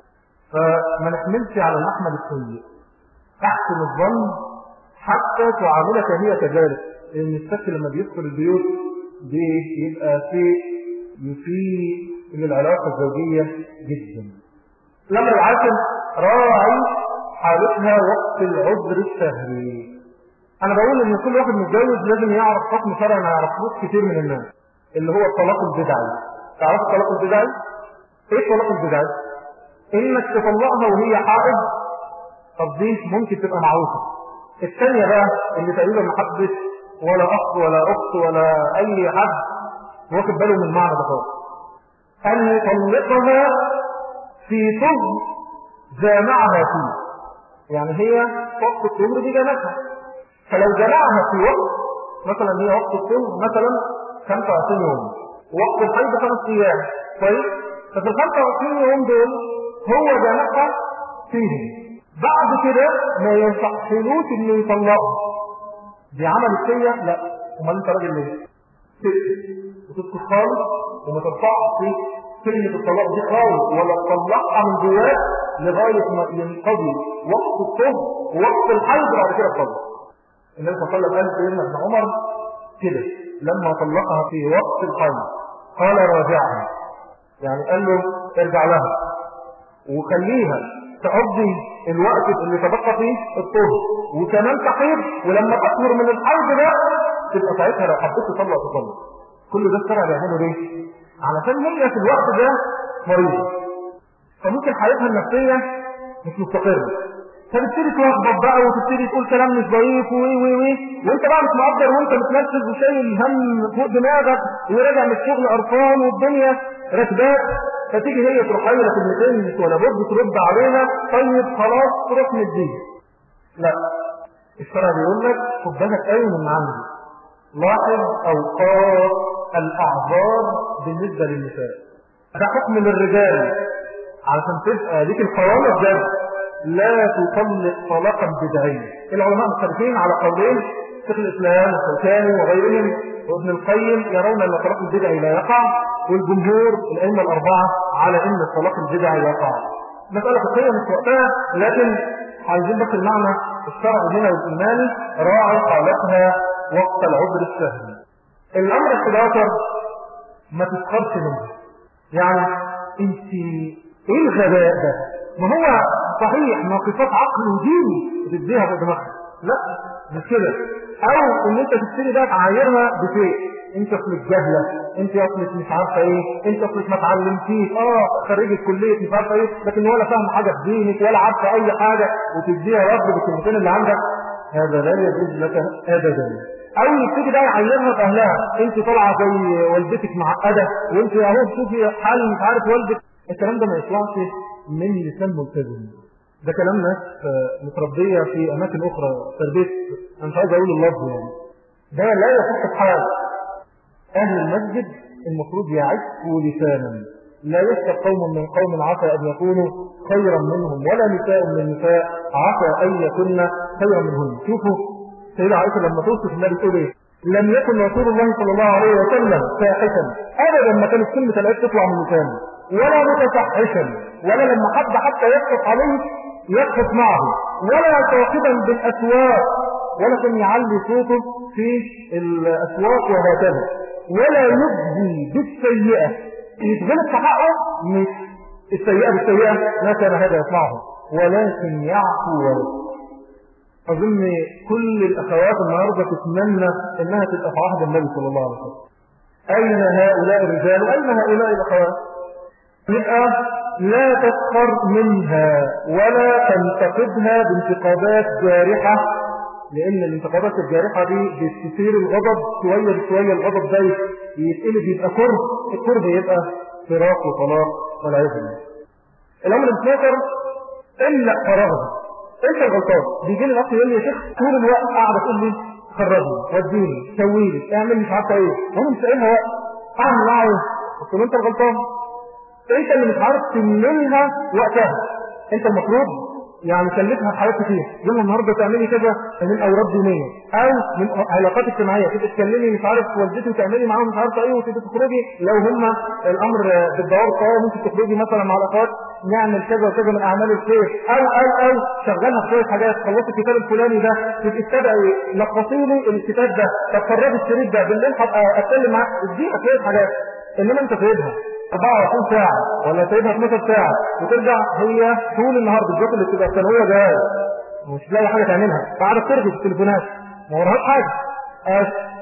Speaker 1: فما نحملش على المحمل السيء احسن الظن حتى تعاملك هي كذلك لان الشك لما بيدخل البيوت بيبقى شيء يسيء للعلاقه الزوجيه جدا لما العاقل راعي حالتها وقت العذر الشهري انا بقول ان كل واحد متجوز لازم يعرف حكم شرعي ما يعرفوش كتير من الناس اللي هو الطلاق البدعي تعرف الطلاق البدعي ايه الطلاق البدعي انك تطلقها وهي حائض طب دي ممكن تبقى معروفه الثانيه بقى اللي تقريبا ما حدش ولا اخ ولا اخت ولا اي حد واخد باله من المعنى ده خالص ان يطلقها في طهر جامعها فيه يعني هي وقت الطهر دي جامعها فلو جمعها في وقت مثلا هي وقت الطهر مثلا 25 يوم وقت الحيض خمس ايام كويس ففي ال 25 يوم دول هو جامعها فيهم بعد كده ما ينصحلوش انه يطلقها دي عملت فيا لا امال انت راجل ليه؟ وتسكت خالص وما ترفعش كلمة الطلاق دي خالص ولا تطلقها من جواك لغاية ما ينقضي وقت الطهر ووقت الحيض بعد كده تطلق النبي صلى الله عليه وسلم قال سيدنا ابن عمر كده لما طلقها في وقت الحيض قال راجعها يعني قال له ارجع لها وخليها تقضي الوقت اللي تبقى فيه الطهر وكمان تحيض ولما تطهر من الحيض ده تبقى ساعتها لو حبيت تطلق تطلق كل ده الشرع بيعمله ليه؟ علشان هي في الوقت ده مريضة فممكن حالتها النفسية مش مستقرة فبتبتدي تلخبط بقى وتبتدي تقول كلام مش ظريف وي وي وي وانت بقى مش مقدر وانت متنفس وشايل هم فوق دماغك وراجع من الشغل قرفان والدنيا راكباك فتيجي هي تروح قايله كلمتين مش ولا بد ترد عليها طيب خلاص تروح مديها لا الشرع بيقول لك خد بالك قوي من عندي لاحظ اوقات الاعذار بالنسبه للنساء ده حكم للرجال علشان تبقى ليك القوامة بجد لا تطلق طلاقا بدعيا العلماء مختلفين على قولين شيخ الاسلام والشوكاني وغيرهم وابن القيم يرون ان الطلاق البدعي لا يقع والجمهور الائمه الاربعه على ان الطلاق البدعي يقع مساله فقهيه مش وقتها لكن عايزين بس المعنى الشرعي هنا والايماني راعي حالتها وقت العذر الشهري الامر ال11 ما تسخرش منها يعني انت ايه الغباء ده ما هو صحيح ناقصات عقل ودين بتديها في دماغك لا مش كده او ان انت تبتدي بقى تعايرها بشيء انت اصلك جاهله انت اصلك مش عارفه ايه انت اصلك ما اتعلمتيش اه خريجه كليه مش عارفه ايه لكن ولا فاهمه حاجه في دينك ولا عارفه اي حاجه وتديها رد بالكلمتين اللي عندك هذا لا يجوز لك ابدا او يبتدي بقى يعيرها في اهلها انت طالعه زي والدتك معقده وانت اهو تشوفي حال مش عارف والدك الكلام ده ما يطلعش من لسان ملتزم ده كلام ناس متربيه في اماكن اخرى تربيه انا مش عايز اقول اللفظ يعني ده لا يصح الحال اهل المسجد المفروض يعفوا لسانا لا يسكت قوم من قوم عسى ان يكونوا خيرا منهم ولا نساء من نساء عسى ان يكن خيرا منهن شوفوا سيدة عائشة لما توصف النبي تقول ايه لم يكن رسول الله صلى الله عليه وسلم فاحشا ابدا ما كانت كلمة العيب تطلع من لسانه ولا متفحشا ولا لما حد حتى يسقط عليه يسقط معه ولا صاحبا بالاسواق ولا كان يعلي صوته في الاسواق وهكذا ولا يجزي بالسيئة يشغلك في حقه مش السيئة بالسيئة ما كان هذا يصنعه ولكن يعفو ويصفح أظن كل الأخوات النهاردة تتمنى أنها تبقى في عهد النبي صلى الله عليه وسلم أين هؤلاء الرجال وأين هؤلاء الأخوات يبقى لا تسخر منها ولا تنتقدها بانتقادات جارحة لان الانتقادات الجارحه دي بتثير الغضب شويه بشويه الغضب ده يتقلب يبقى كره الكره يبقى فراق وطلاق والعياذ بالله الامر الثالث املا فراغها انت الغلطان بيجي لي الاخ يقول لي يا شيخ طول الوقت قاعده تقول لي خرجني وديني سوي لي اعمل مش عارفه ايه وانا مش لاقيها وقت اعمل معاه ايه؟ قلت له انت الغلطان انت اللي مش عارف تملها وقتها انت المفروض يعني كلفها في حاجات كتير يلا النهارده تعملي كذا من اوراد دينيه او من علاقات اجتماعيه تبقى تكلمي مش عارف والدتي وتعملي معاهم مش عارفه ايه وتبقى تخرجي لو هم الامر بالدوار قوي ممكن تخرجي مثلا مع الاخوات نعمل كذا وكذا من اعمال الخير او او او شغلها في شويه حاجات خلصت الكتاب الفلاني ده تبقي تتابعي لخصي لي الكتاب ده طب فرجي الشريط ده بالليل هبقى اتكلم معاك اديها شويه حاجات انما انت سايبها 24 ساعة ولا سايبها 12 ساعة وترجع هي طول النهار بالذات اللي بتبقى ثانوية جهاز مش لاقي حاجة تعملها قاعدة ترغي في التليفونات ما وراهاش حاجة أش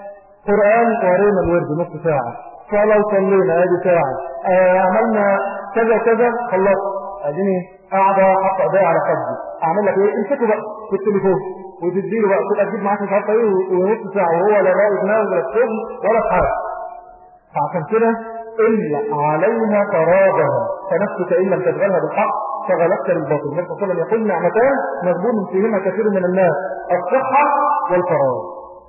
Speaker 1: قرآن قرينا الورد نص ساعة صلاة وصلينا ادي ساعة آه عملنا كذا وكذا خلصت اديني قاعدة حاطة ايديا على خدي اعمل لك ايه امسكه بقى في التليفون وتديله بقى تبقى تجيب معاك مش عارفه ايه ونص ساعة وهو لا راقي دماغه ولا الشغل ولا في حاجة فعشان كده إلا عليها فراغها فنفسك إن لم تشغلها بالحق شغلتك بالباطل النبي صلى الله عليه وسلم يقول نعمتان مغبون فيهما كثير من الناس الصحة والفراغ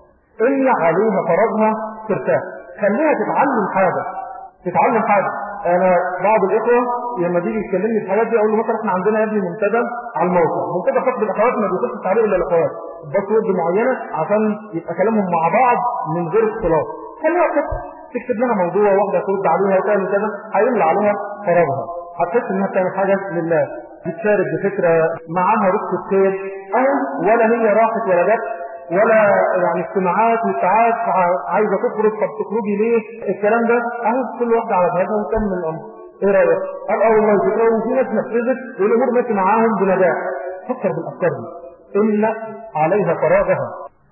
Speaker 1: إلا عليها فراغها ترتاح خليها تتعلم حاجة تتعلم حاجة انا بعض الاخوه لما بيجي يكلمني في الحاجات دي اقول له مثلا احنا عندنا يا ابني منتدى على الموقع منتدى خاص بالاخوات ما بيخصش عليه الا الاخوات باسورد معينه عشان يبقى كلامهم مع بعض من غير اختلاط خليها كده تكتب لها موضوع واحده ترد عليها وتعمل كذا هيملى عليها فراغها هتحس انها بتعمل حاجه لله بتشارك بفكره معاها رزق خير او ولا هي راحت ولا جت ولا يعني اجتماعات وساعات عايزه تخرج طب تخرجي ليه الكلام ده اهو كل واحده على جهازها وتكمل الامر ايه رايك؟ قال اه والله فكره وفي ناس نفذت والامور ماشيه معاهم بنجاح فكر بالافكار دي الا عليها فراغها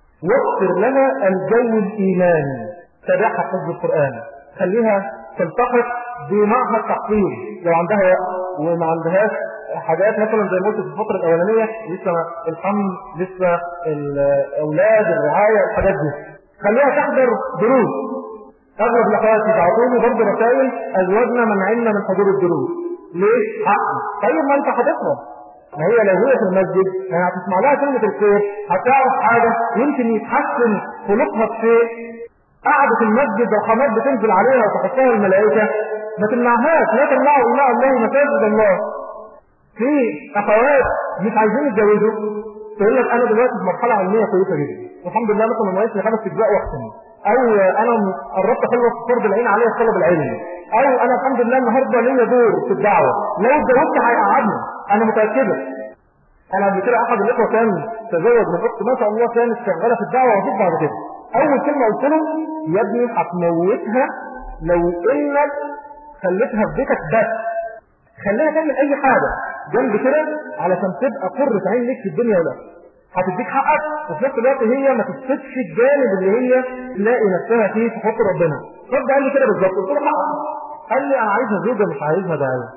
Speaker 1: وفر لها الجو الايماني تابعها حفظ القران خليها تلتحق بمعهد تحفيظ لو عندها وقت وما عندهاش حاجات مثلا زي ما قلت في الفتره الاولانيه لسه الحمل لسه الاولاد الرعايه الحاجات دي خليها تحضر دروس اغلب الاخوات يبعتوني برضه رسائل ازواجنا منعنا من حضور الدروس ليه؟ حق طيب ما انت حاضرها ما هي لو هي في المسجد يعني هتسمع لها كلمه الخير هتعرف حاجه يمكن يتحسن خلقها في شيء قعدة المسجد رحمات بتنزل عليها وتحطها الملائكة ما تمنعهاش لا تمنعوا إماء الله مساجد الله في اخوات مش عايزين يتجوزوا تقول لك انا دلوقتي في مرحله علميه كويسه جدا والحمد لله مثلا ناقص لي خمس اجزاء واختم او انا قربت اخلص فرض العين عليا الطلب العلمي او انا الحمد لله النهارده ليا دور في الدعوه لو اتجوزت هيقعدني انا متاكده انا قبل كده احد الاخوه كان تزوج من اخت ما شاء الله كانت شغاله في الدعوه وهتطلع بعد كده اول كلمه قلت له يا ابني هتموتها لو انك خليتها في بيتك بس خليها تعمل اي حاجه جنب كده علشان تبقى قرة عين ليك في الدنيا ولا هتديك حقك وفي نفس الوقت هي ما تفسدش الجانب اللي هي تلاقي نفسها فيه في حق ربنا رد قال لي كده بالظبط قلت له حقك قال لي انا عايزها زوجه مش عايزها دعايه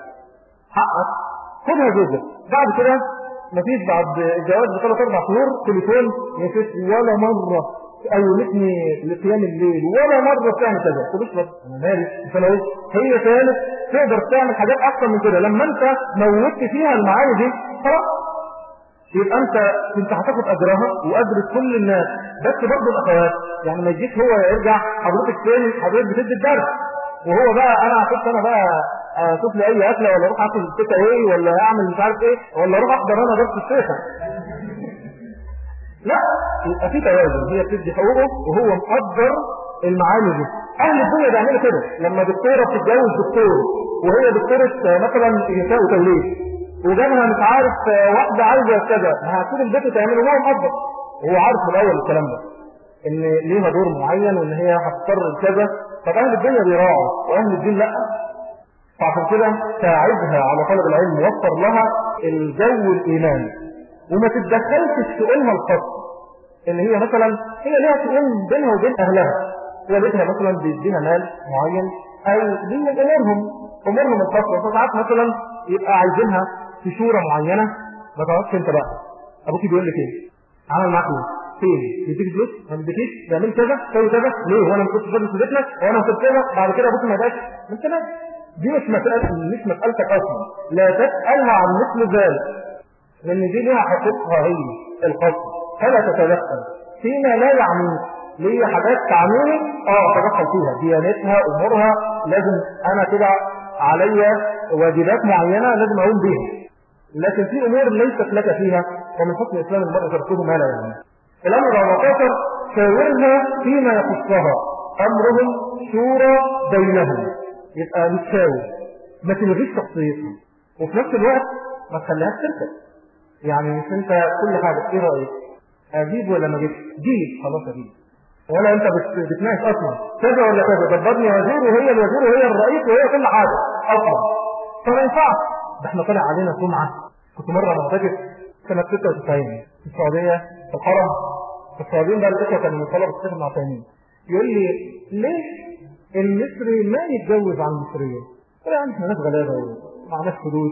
Speaker 1: حقك خدها زوجه بعد كده مفيش بعد الجواز بثلاث اربع شهور تليفون يا ست ولا مره قومتني لقيام الليل ولا مره بتعمل كذا قلت بس انا مالي فانا قلت هي كانت تقدر تعمل حاجات اكتر من كده لما انت موتت فيها المعاني دي خلاص يبقى انت انت هتاخد اجرها واجر كل الناس بس برضه الاخوات يعني ما يجيش هو يرجع حضرتك تاني حضرتك بتدي الدرس وهو بقى انا هخش انا بقى اشوف لي اي اكله ولا اروح اكل تيك ايه ولا اعمل مش عارف ايه ولا اروح احضر انا درس الشيخه لا يبقى في توازن هي بتدي حقوقه وهو مقدر المعاني دي اهل الدنيا بيعملوا كده لما دكتوره بتتجوز دكتور وهي دكتوره مثلا نساء وتوليد وجابها مش عارف واحده عايزه كذا ما هتسيب البيت وتعمله وهو مقدر وهو عارف من الاول الكلام ده ان ليها دور معين وان هي هتضطر كذا طب اهل الدنيا بيراعوا واهل الدين لا فعشان كده ساعدها على طلب العلم وفر لها الجو الايماني وما تتدخلش في شؤونها الخاصه اللي هي مثلا هي ليها شؤون بينها وبين اهلها والدها مثلا بيديها مال معين او دي امورهم امورهم الخاصه فساعات مثلا يبقى عايزينها في شورى معينه ما تقعدش انت بقى ابوك بيقول لك ايه عمل معاك ايه فين يديك فلوس ما بيديكيش تعمل كذا سوي كذا ليه وانا ما كنتش فاضي في بيتنا وانا كنت كذا بعد كده ابوك ما جاش ما انت مالك دي مش مسألة مش مسألتك أصلا لا تسألها عن مثل ذلك لأن دي ليها حقيقها هي القصد فلا تتدخل فيما لا يعنيك ليه حاجات تعنيني اه اتدخل فيها ديانتها امورها لازم انا كده عليا واجبات معينه لازم اقوم بيها لكن في امور ليست لك فيها ومن حكم الاسلام المرء تركه ما لا يعني الامر 14 شاورها فيما يخصها امرهم شورى بينهم يبقى متشاور ما تلغيش شخصيتهم وفي نفس الوقت ما تخليهاش تركب يعني مش انت كل حاجه ايه رايك اجيب ولا ما اجيبش جيب خلاص اجيب ولا انت بتناقش اصلا كذا ولا كذا دبرني وزير وهي الوزير وهي الرئيس وهي كل حاجه اصلا فما ينفعش ده احنا طلع علينا سمعه كنت مره معتكف سنه 96 في السعوديه في الحرم في السعوديين بقى الاخوه كانوا من طلبه الشيخ المعتمين يقول لي ليه المصري ما يتجوز عن المصريه؟ قلت له احنا ناس غلابه ومعناش فلوس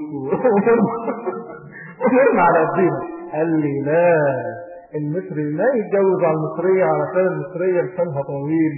Speaker 1: ونرمى على قدينا قال لي لا المصري ما يتجوز على المصرية علشان المصرية لسانها طويل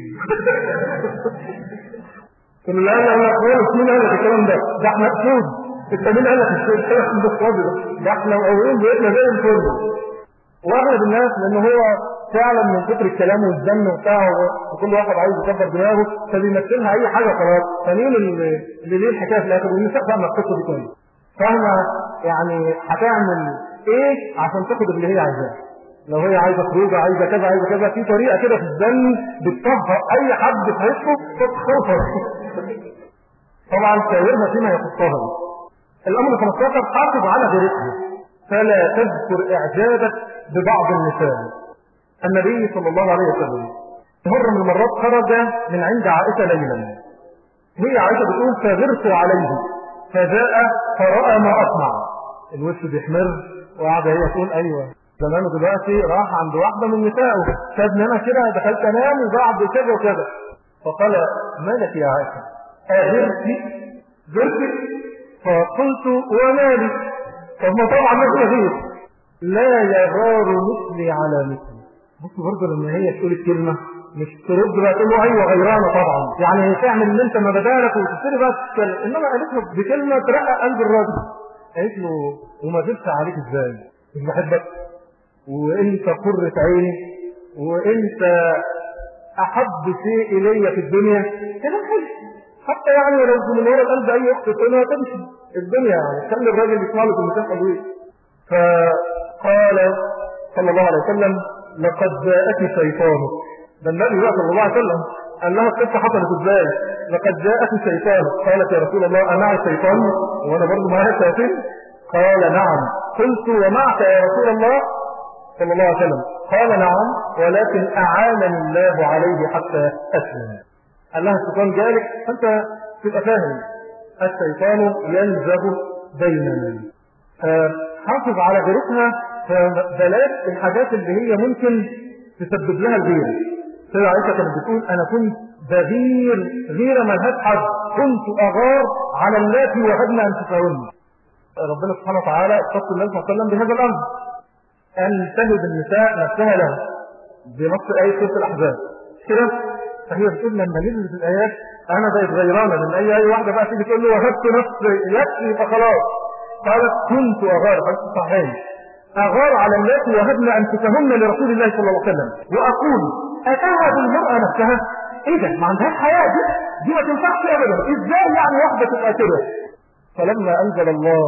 Speaker 1: قلت له لا لا لا خالص مين قال لك الكلام ده؟ ده احنا اسود انت مين قال لك الكلام ده خالص ده احنا مقويين بيتنا زي الفل واغلب الناس لان هو فعلا من كتر الكلام والزن وبتاع وكل واحد عايز يكبر دماغه فبيمثلها اي حاجه خلاص فمين اللي ليه الحكايه في الاخر والنساء فاهمه القصه دي كويس فاهمه يعني هتعمل ايه عشان تاخد اللي هي عايزاه لو هي عايزه خروجه عايزه كذا عايزه كذا في طريقه كده في الزن بتطهر اي حد في عيشه تتخوفه طبعا شاورها فيما يخصها الامر 15 حافظ على غيرتها فلا تذكر اعجابك ببعض النساء النبي صلى الله عليه وسلم مرة من المرات خرج من عند عائشة ليلا هي عائشة بتقول فغرت عليه فجاء فرأى ما أصنع الوش بيحمر وقاعدة هي تقول أيوة زمان دلوقتي راح عند واحدة من نسائه سابني أنا كده دخلت أنام وبعد كذا وكذا فقال مالك يا عائشة أغرتي غرتي فقلت ومالي طب ما طبعا ما غير لا يغار مثلي على مثلي بص برضه لما هي تقول الكلمة مش ترد بقى تقول له ايوه غيرانه طبعا يعني هي تعمل اللي انت ما بدالك وتبتدي بقى تتكلم انما قالت له بكلمه ترقق قلب الراجل قالت له وما زلت عليك ازاي مش بحبك وانت قرة عيني وانت احب شيء الي في الدنيا كلام حلو حتى يعني ولو من ورا القلب اي اخت تقولها تمشي الدنيا يعني خلي الراجل يسمع له كلمتين حلوين فقال صلى الله عليه وسلم لقد جاءك شيطانك ده النبي بقى صلى الله عليه وسلم قال لها القصه حصلت ازاي لقد جاءك شيطان قالت يا رسول الله امعي شيطان وانا برضه معايا شياطين قال نعم قلت ومعك يا رسول الله صلى الله عليه وسلم قال نعم ولكن اعانني الله عليه حتى اسلم قال لها الشيطان جالك فانت تبقى فاهم الشيطان ينزغ بيننا حافظ على غيرتها فبلاش الحاجات اللي هي ممكن تسبب لها الغيره سيدة عائشة كانت بتقول أنا كنت بغير غير ملهاش حد كنت أغار على اللاتي وهبنا أنفسهن ربنا سبحانه وتعالى اختص النبي صلى الله عليه وسلم بهذا الأمر أن تهب النساء نفسها له بنص آية سورة الأحزاب كده فهي بتقول لما نزلت الآيات أنا بقيت غيرانة من أي أي واحدة بقى تيجي تقول له وهبت نفسي يكفي فخلاص قالت كنت أغار بس صحيح أغار على اللاتي وهبنا أنفسهن لرسول الله صلى الله عليه وسلم وأقول أتهب المرأة نفسها إيه ده ما عندهاش حياة دي دي ما تنفعش أبدا إزاي يعني واحدة تبقى كده فلما أنزل الله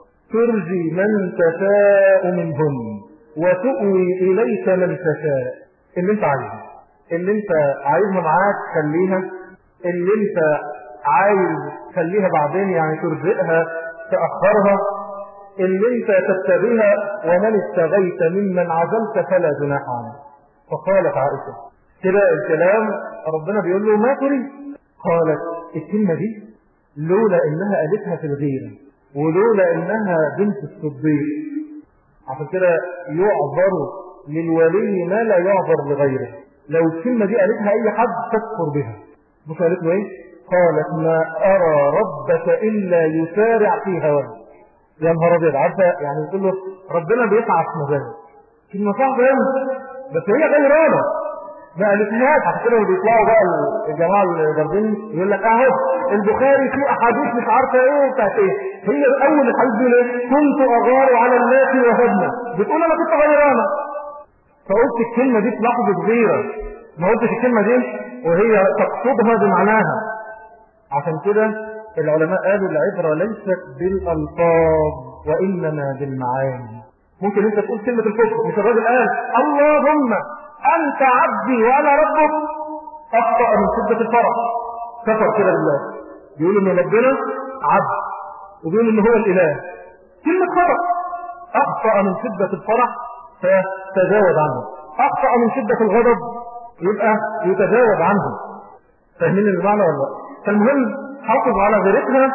Speaker 1: ترجي من تشاء منهن وتؤوي إليك من تشاء اللي أنت عايزه اللي أنت عايزها معاك خليها اللي أنت عايز خليها بعدين يعني ترزقها تأخرها اللي انت تتبعها ومن استغيت ممن عزلت فلا جناح عنه فقالت عائشة كده الكلام ربنا بيقول له ما تريد قالت الكلمة دي لولا انها قالتها في الغيرة ولولا انها بنت الصديق عشان كده يعذر للولي ما لا يعذر لغيره لو الكلمة دي قالتها اي حد تكفر بها مش قالت له ايه قالت ما ارى ربك الا يسارع في هواه يا نهار ابيض عارفه يعني يقول له ربنا بيسعى في مزاجه كلمه صعبه قوي بس هي غيرانة ما قالتهاش عشان كده بيطلعوا بقى الجماعه الجاردين يقول لك اهو البخاري فيه احاديث مش عارفه ايه وبتاعت ايه هي اول الحديث بيقول ايه كنت اغار على الناس وهدنا بتقول انا كنت غيرانه فقلت الكلمه دي في لحظه غيره ما قلتش الكلمه دي وهي تقصدها بمعناها عشان كده العلماء قالوا العبره ليست بالالفاظ وانما بالمعاني ممكن انت تقول كلمه الكفر مش الراجل قال اللهم أنت عبدي وأنا ربك أخطأ من شدة الفرح كفر كده بالله بيقول إن ربنا عبد وبيقول إن هو الإله كلمة خطأ أخطأ من شدة الفرح فيتجاوز عنه أخطأ من شدة الغضب يبقى يتجاوز عنه فاهمين المعنى ولا لا؟ فالمهم حافظ على غيرتها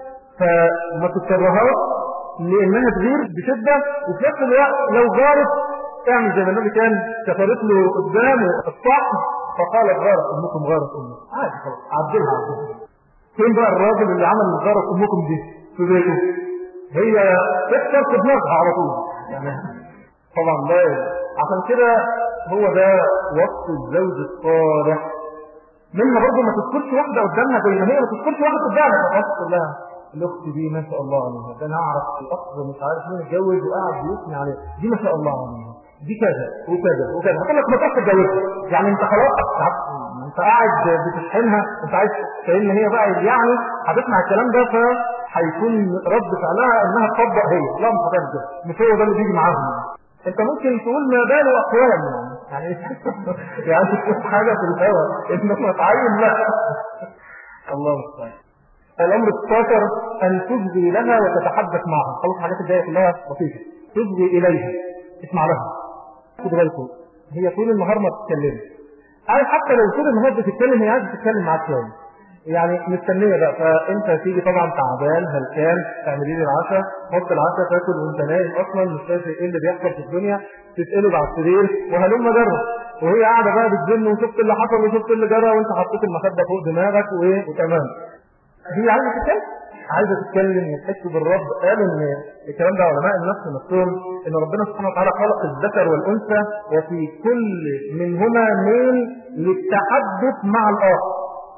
Speaker 1: فما تكرههاش لانها تغير بشده وفي نفس الوقت لو غارت تعمل زي ما النبي كان كفرت له قدامه الصحن فقالت غارت امكم غارت امكم عادي خلاص عدلها عدلها فين بقى الراجل اللي عمل غارت امكم دي في بيته هي تكسر في دماغها على طول يعني طبعا لا عشان كده هو ده وصف الزوج الصالح منها برضه ما تذكرش واحده قدامها زي ما هي ما تذكرش واحده قدامها خلاص كلها الاخت دي ما شاء الله عليها ده انا اعرف الاخ مش عارف مين اتجوز وقاعد بيثني عليها دي ما شاء الله عليها دي كذا وكذا وكذا هقول لك ما تروحش تتجوزها يعني انت خلاص انت قاعد بتشحنها انت عايز كأن هي بقى يعني هتسمع الكلام ده فهيكون رد فعلها انها تطبق هي لا مش هتعمل كده مش هو ده اللي بيجي معاهم انت ممكن تقول ما باله اقوام يعني يعني يعني تقول حاجه في الهواء انما تعين لا الله المستعان الامر التاسع ان تجزي لها وتتحدث معها خلاص الحاجات الجايه كلها لطيفه تجزي اليها اسمع لها خدوا بالكم هي طول النهار ما بتتكلمش او حتى لو طول النهار بتتكلم هي عايزه تتكلم معاك شويه يعني مستنيه بقى فانت تيجي طبعا تعبان هلكان تعملي لي العشاء حط العشاء تاكل وانت نايم اصلا مش شايف ايه اللي بيحصل في الدنيا تتقلب على السرير وهلم جرب وهي قاعده بقى بتزن وشفت اللي حصل وشفت اللي جرى وانت حطيت المخده فوق دماغك وايه وتمام هي عايزه تتكلم عايزه تتكلم وتحس بالرب قالوا ان الكلام ده علماء النفس نفسهم ان ربنا سبحانه وتعالى خلق الذكر والانثى وفي كل منهما ميل للتحدث مع الاخر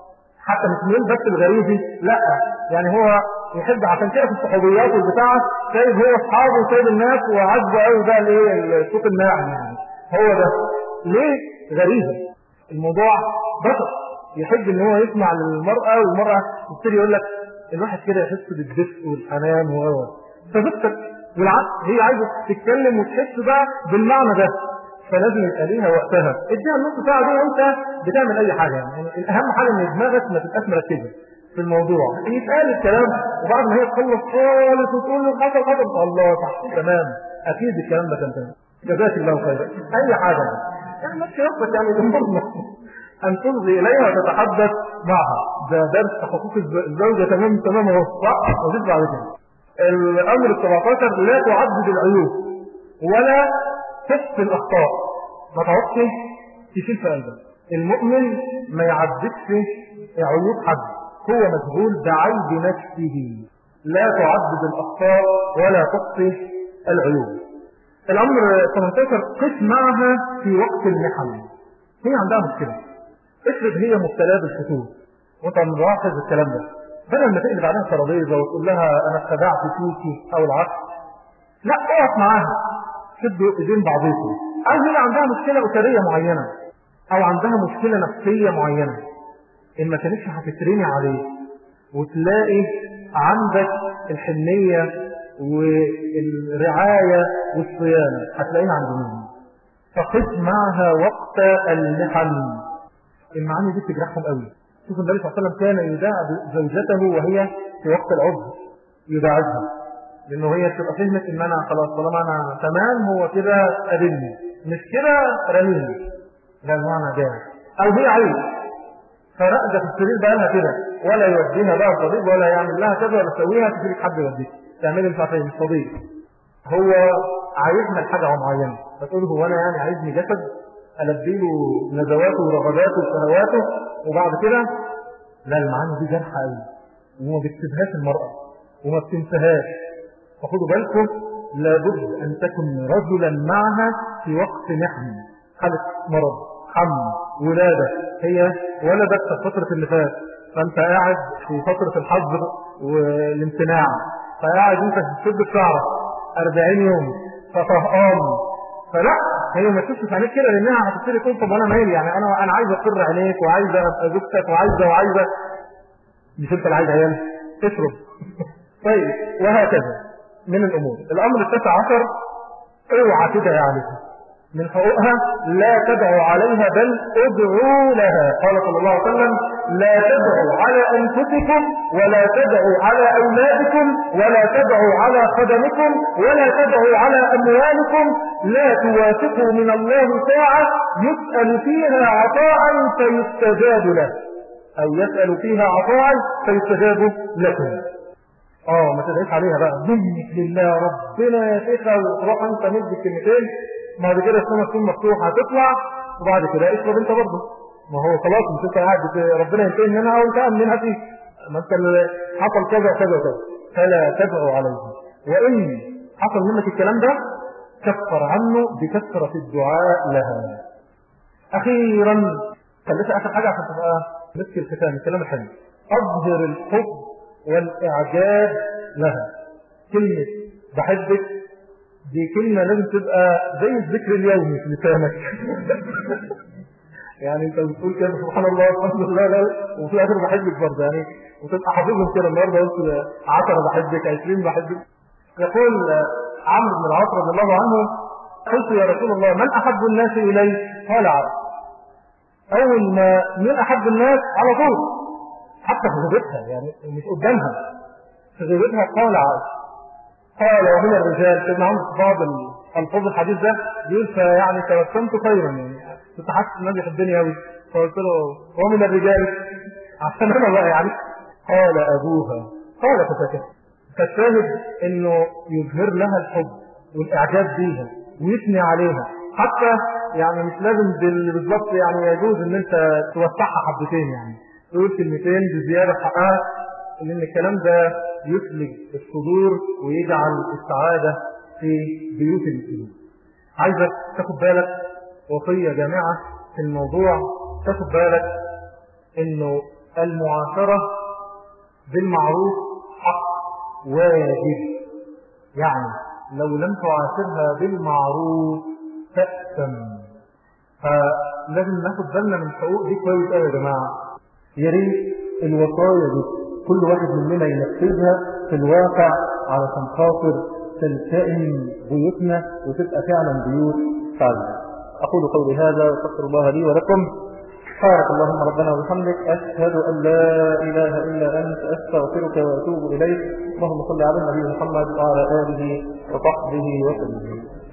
Speaker 1: حتى مش ميل بس الغريزي لا يعني هو يحب عشان كده في الصحوبيات والبتاع سايب هو اصحابه وسايب الناس وعاجبه قوي بقى الايه الصوت الناعم يعني هو ده ليه غريزه الموضوع بشر يحب ان هو يسمع للمرأة والمرأة تبتدي يقول لك الواحد كده يحس بالدفء والحنان وهو فبتك والعكس هي عايزة تتكلم وتحس بقى بالمعنى ده فلازم يبقى ليها وقتها اديها النص ساعة دي وانت بتعمل اي حاجة يعني الاهم حاجة ان دماغك ما تبقاش مركزة في الموضوع يتقال الكلام وبعد ما هي تخلص خالص وتقول له حصل حصل الله صح تمام اكيد الكلام ده كان تمام جزاك الله خيرا اي حاجة يعني ما تشرفك يعني بالمرة أن تلغي إليها وتتحدث معها ده درس حقوق الزوجة تمام تمام اهو صح وزيد بعد كده الأمر ال 17 لا تعدد العيوب ولا تخفي الأخطاء ما تقعدش تشيل في قلبك المؤمن ما يعددش عيوب حد هو مشغول بعيب نفسه لا تعدد الأخطاء ولا تخفي العيوب الأمر 18 قف معها في وقت المحن هي عندها مشكلة افرض هي مبتلاه بالفتور وانت ملاحظ الكلام ده بدل ما تقلب عليها ترابيزه وتقول لها انا اتخدعت فيكي او العكس لا اقف معاها شدوا ايدين بعضيكم او هي عندها مشكله اسريه معينه او عندها مشكله نفسيه معينه ان ما كانتش هتترمي عليه وتلاقي عندك الحنيه والرعايه والصيانه هتلاقيها عند مين فقف معها وقت المحن المعاني دي بتجرحهم قوي شوف النبي صلى الله عليه وسلم كان يداعب زوجته وهي في وقت العذر يداعبها لانه هي تبقى فهمت ان انا خلاص طالما انا تمام هو كده قابلني مش كده رميني ده المعنى ده او هي عيب فرقدة في السرير بقى لها كده ولا يوديها بقى الطبيب ولا يعمل لها كذا ولا يسويها تجيب حد يوديها تعملي مش عارفه مش طبيب هو عايزها لحاجه معينه فتقول هو انا يعني عايزني جسد ألبيله نزواته ورغباته وشهواته وبعد كده لا المعاني دي جارحة قوي وما بتسيبهاش المرأة وما بتنساهاش فخدوا بالكم لابد أن تكن رجلا معها في وقت محن حالة مرض حمل ولادة هي ولدت في فترة اللي فات فانت قاعد في فترة الحظر والامتناع فقاعد انت تشد شعرك 40 يوم فطهقان فلا هي ما تشوفش عليك كده لانها هتبتدي تقول طب انا مالي يعني انا انا عايز اقر عليك وعايز ابقى زوجتك وعايزه وعايزه مش انت اللي عايز عيال اشرب طيب وهكذا من الامور الامر التاسع عشر اوعى تدعي عليها من حقوقها لا تدعوا عليها بل ادعوا لها قال صلى الله عليه وسلم لا تدعوا على أنفسكم ولا تدعوا على أولادكم ولا تدعوا على خدمكم ولا تدعوا على أموالكم لا توافقوا من الله ساعة يسأل فيها عطاء فيستجاب له أو يسأل فيها عطاء فيستجاب لكم اه ما تدعيش عليها بقى منك لله ربنا يا شيخة وتروح انت مدي كلمتين بعد كده السنة تكون مفتوحة هتطلع وبعد كده اشرب انت برضه ما هو خلاص مش انت قاعد ربنا ينتهي منها او انت منها فيه ما انت اللي حصل كذا وكذا وكذا فلا تدعوا عليه وان حصل منك الكلام ده كفر عنه بكثرة الدعاء لها اخيرا خليت اخر حاجة عشان تبقى مسك الختام الكلام الحلو اظهر الحب والاعجاب لها كلمة بحبك دي كلمة لازم تبقى زي الذكر اليومي في لسانك يعني انت بتقول كده سبحان الله الحمد لله لا وفي الاخر بحبك برضه يعني وتبقى حافظهم كده النهارده قلت 10 بحبك 20 بحبك يقول عمرو بن العاص رضي الله عنه قلت يا رسول الله من احب الناس الي؟ قال عبد اول ما من احب الناس على طول حتى في غيبتها يعني مش قدامها في غيبتها قال عائشه قال ومن الرجال سيدنا عمرو في بعض الفاظ الحديث ده بيقول فيعني توسمت خيرا يعني كنت حاسس ان انا بيحبني قوي فقلت له ومن الرجال عشان انا بقى يعني قال ابوها قال فسكت فالشاهد انه يظهر لها الحب والاعجاب بيها ويثني عليها حتى يعني مش لازم بالظبط يعني يجوز ان انت توسعها حبتين يعني تقول كلمتين بزياده حقها لان الكلام ده يثلج الصدور ويجعل السعاده في بيوت المسلمين. عايزك تاخد بالك وصيه جامعه في الموضوع تاخد بالك انه المعاشره بالمعروف حق واجب يعني لو لم تعاشرها بالمعروف تأثم فلازم ناخد بالنا من الحقوق دي كويس قوي يا جماعه يا ريت الوصايا دي كل واحد مننا ينفذها في الواقع علشان خاطر تلتئم بيوتنا وتبقى فعلا بيوت صالحه اقول قولي هذا واستغفر الله لي ولكم سبحانك اللهم ربنا وبحمدك أشهد أن لا إله إلا أنت أستغفرك وأتوب إليك اللهم صل على النبي محمد وعلى آله وصحبه وسلم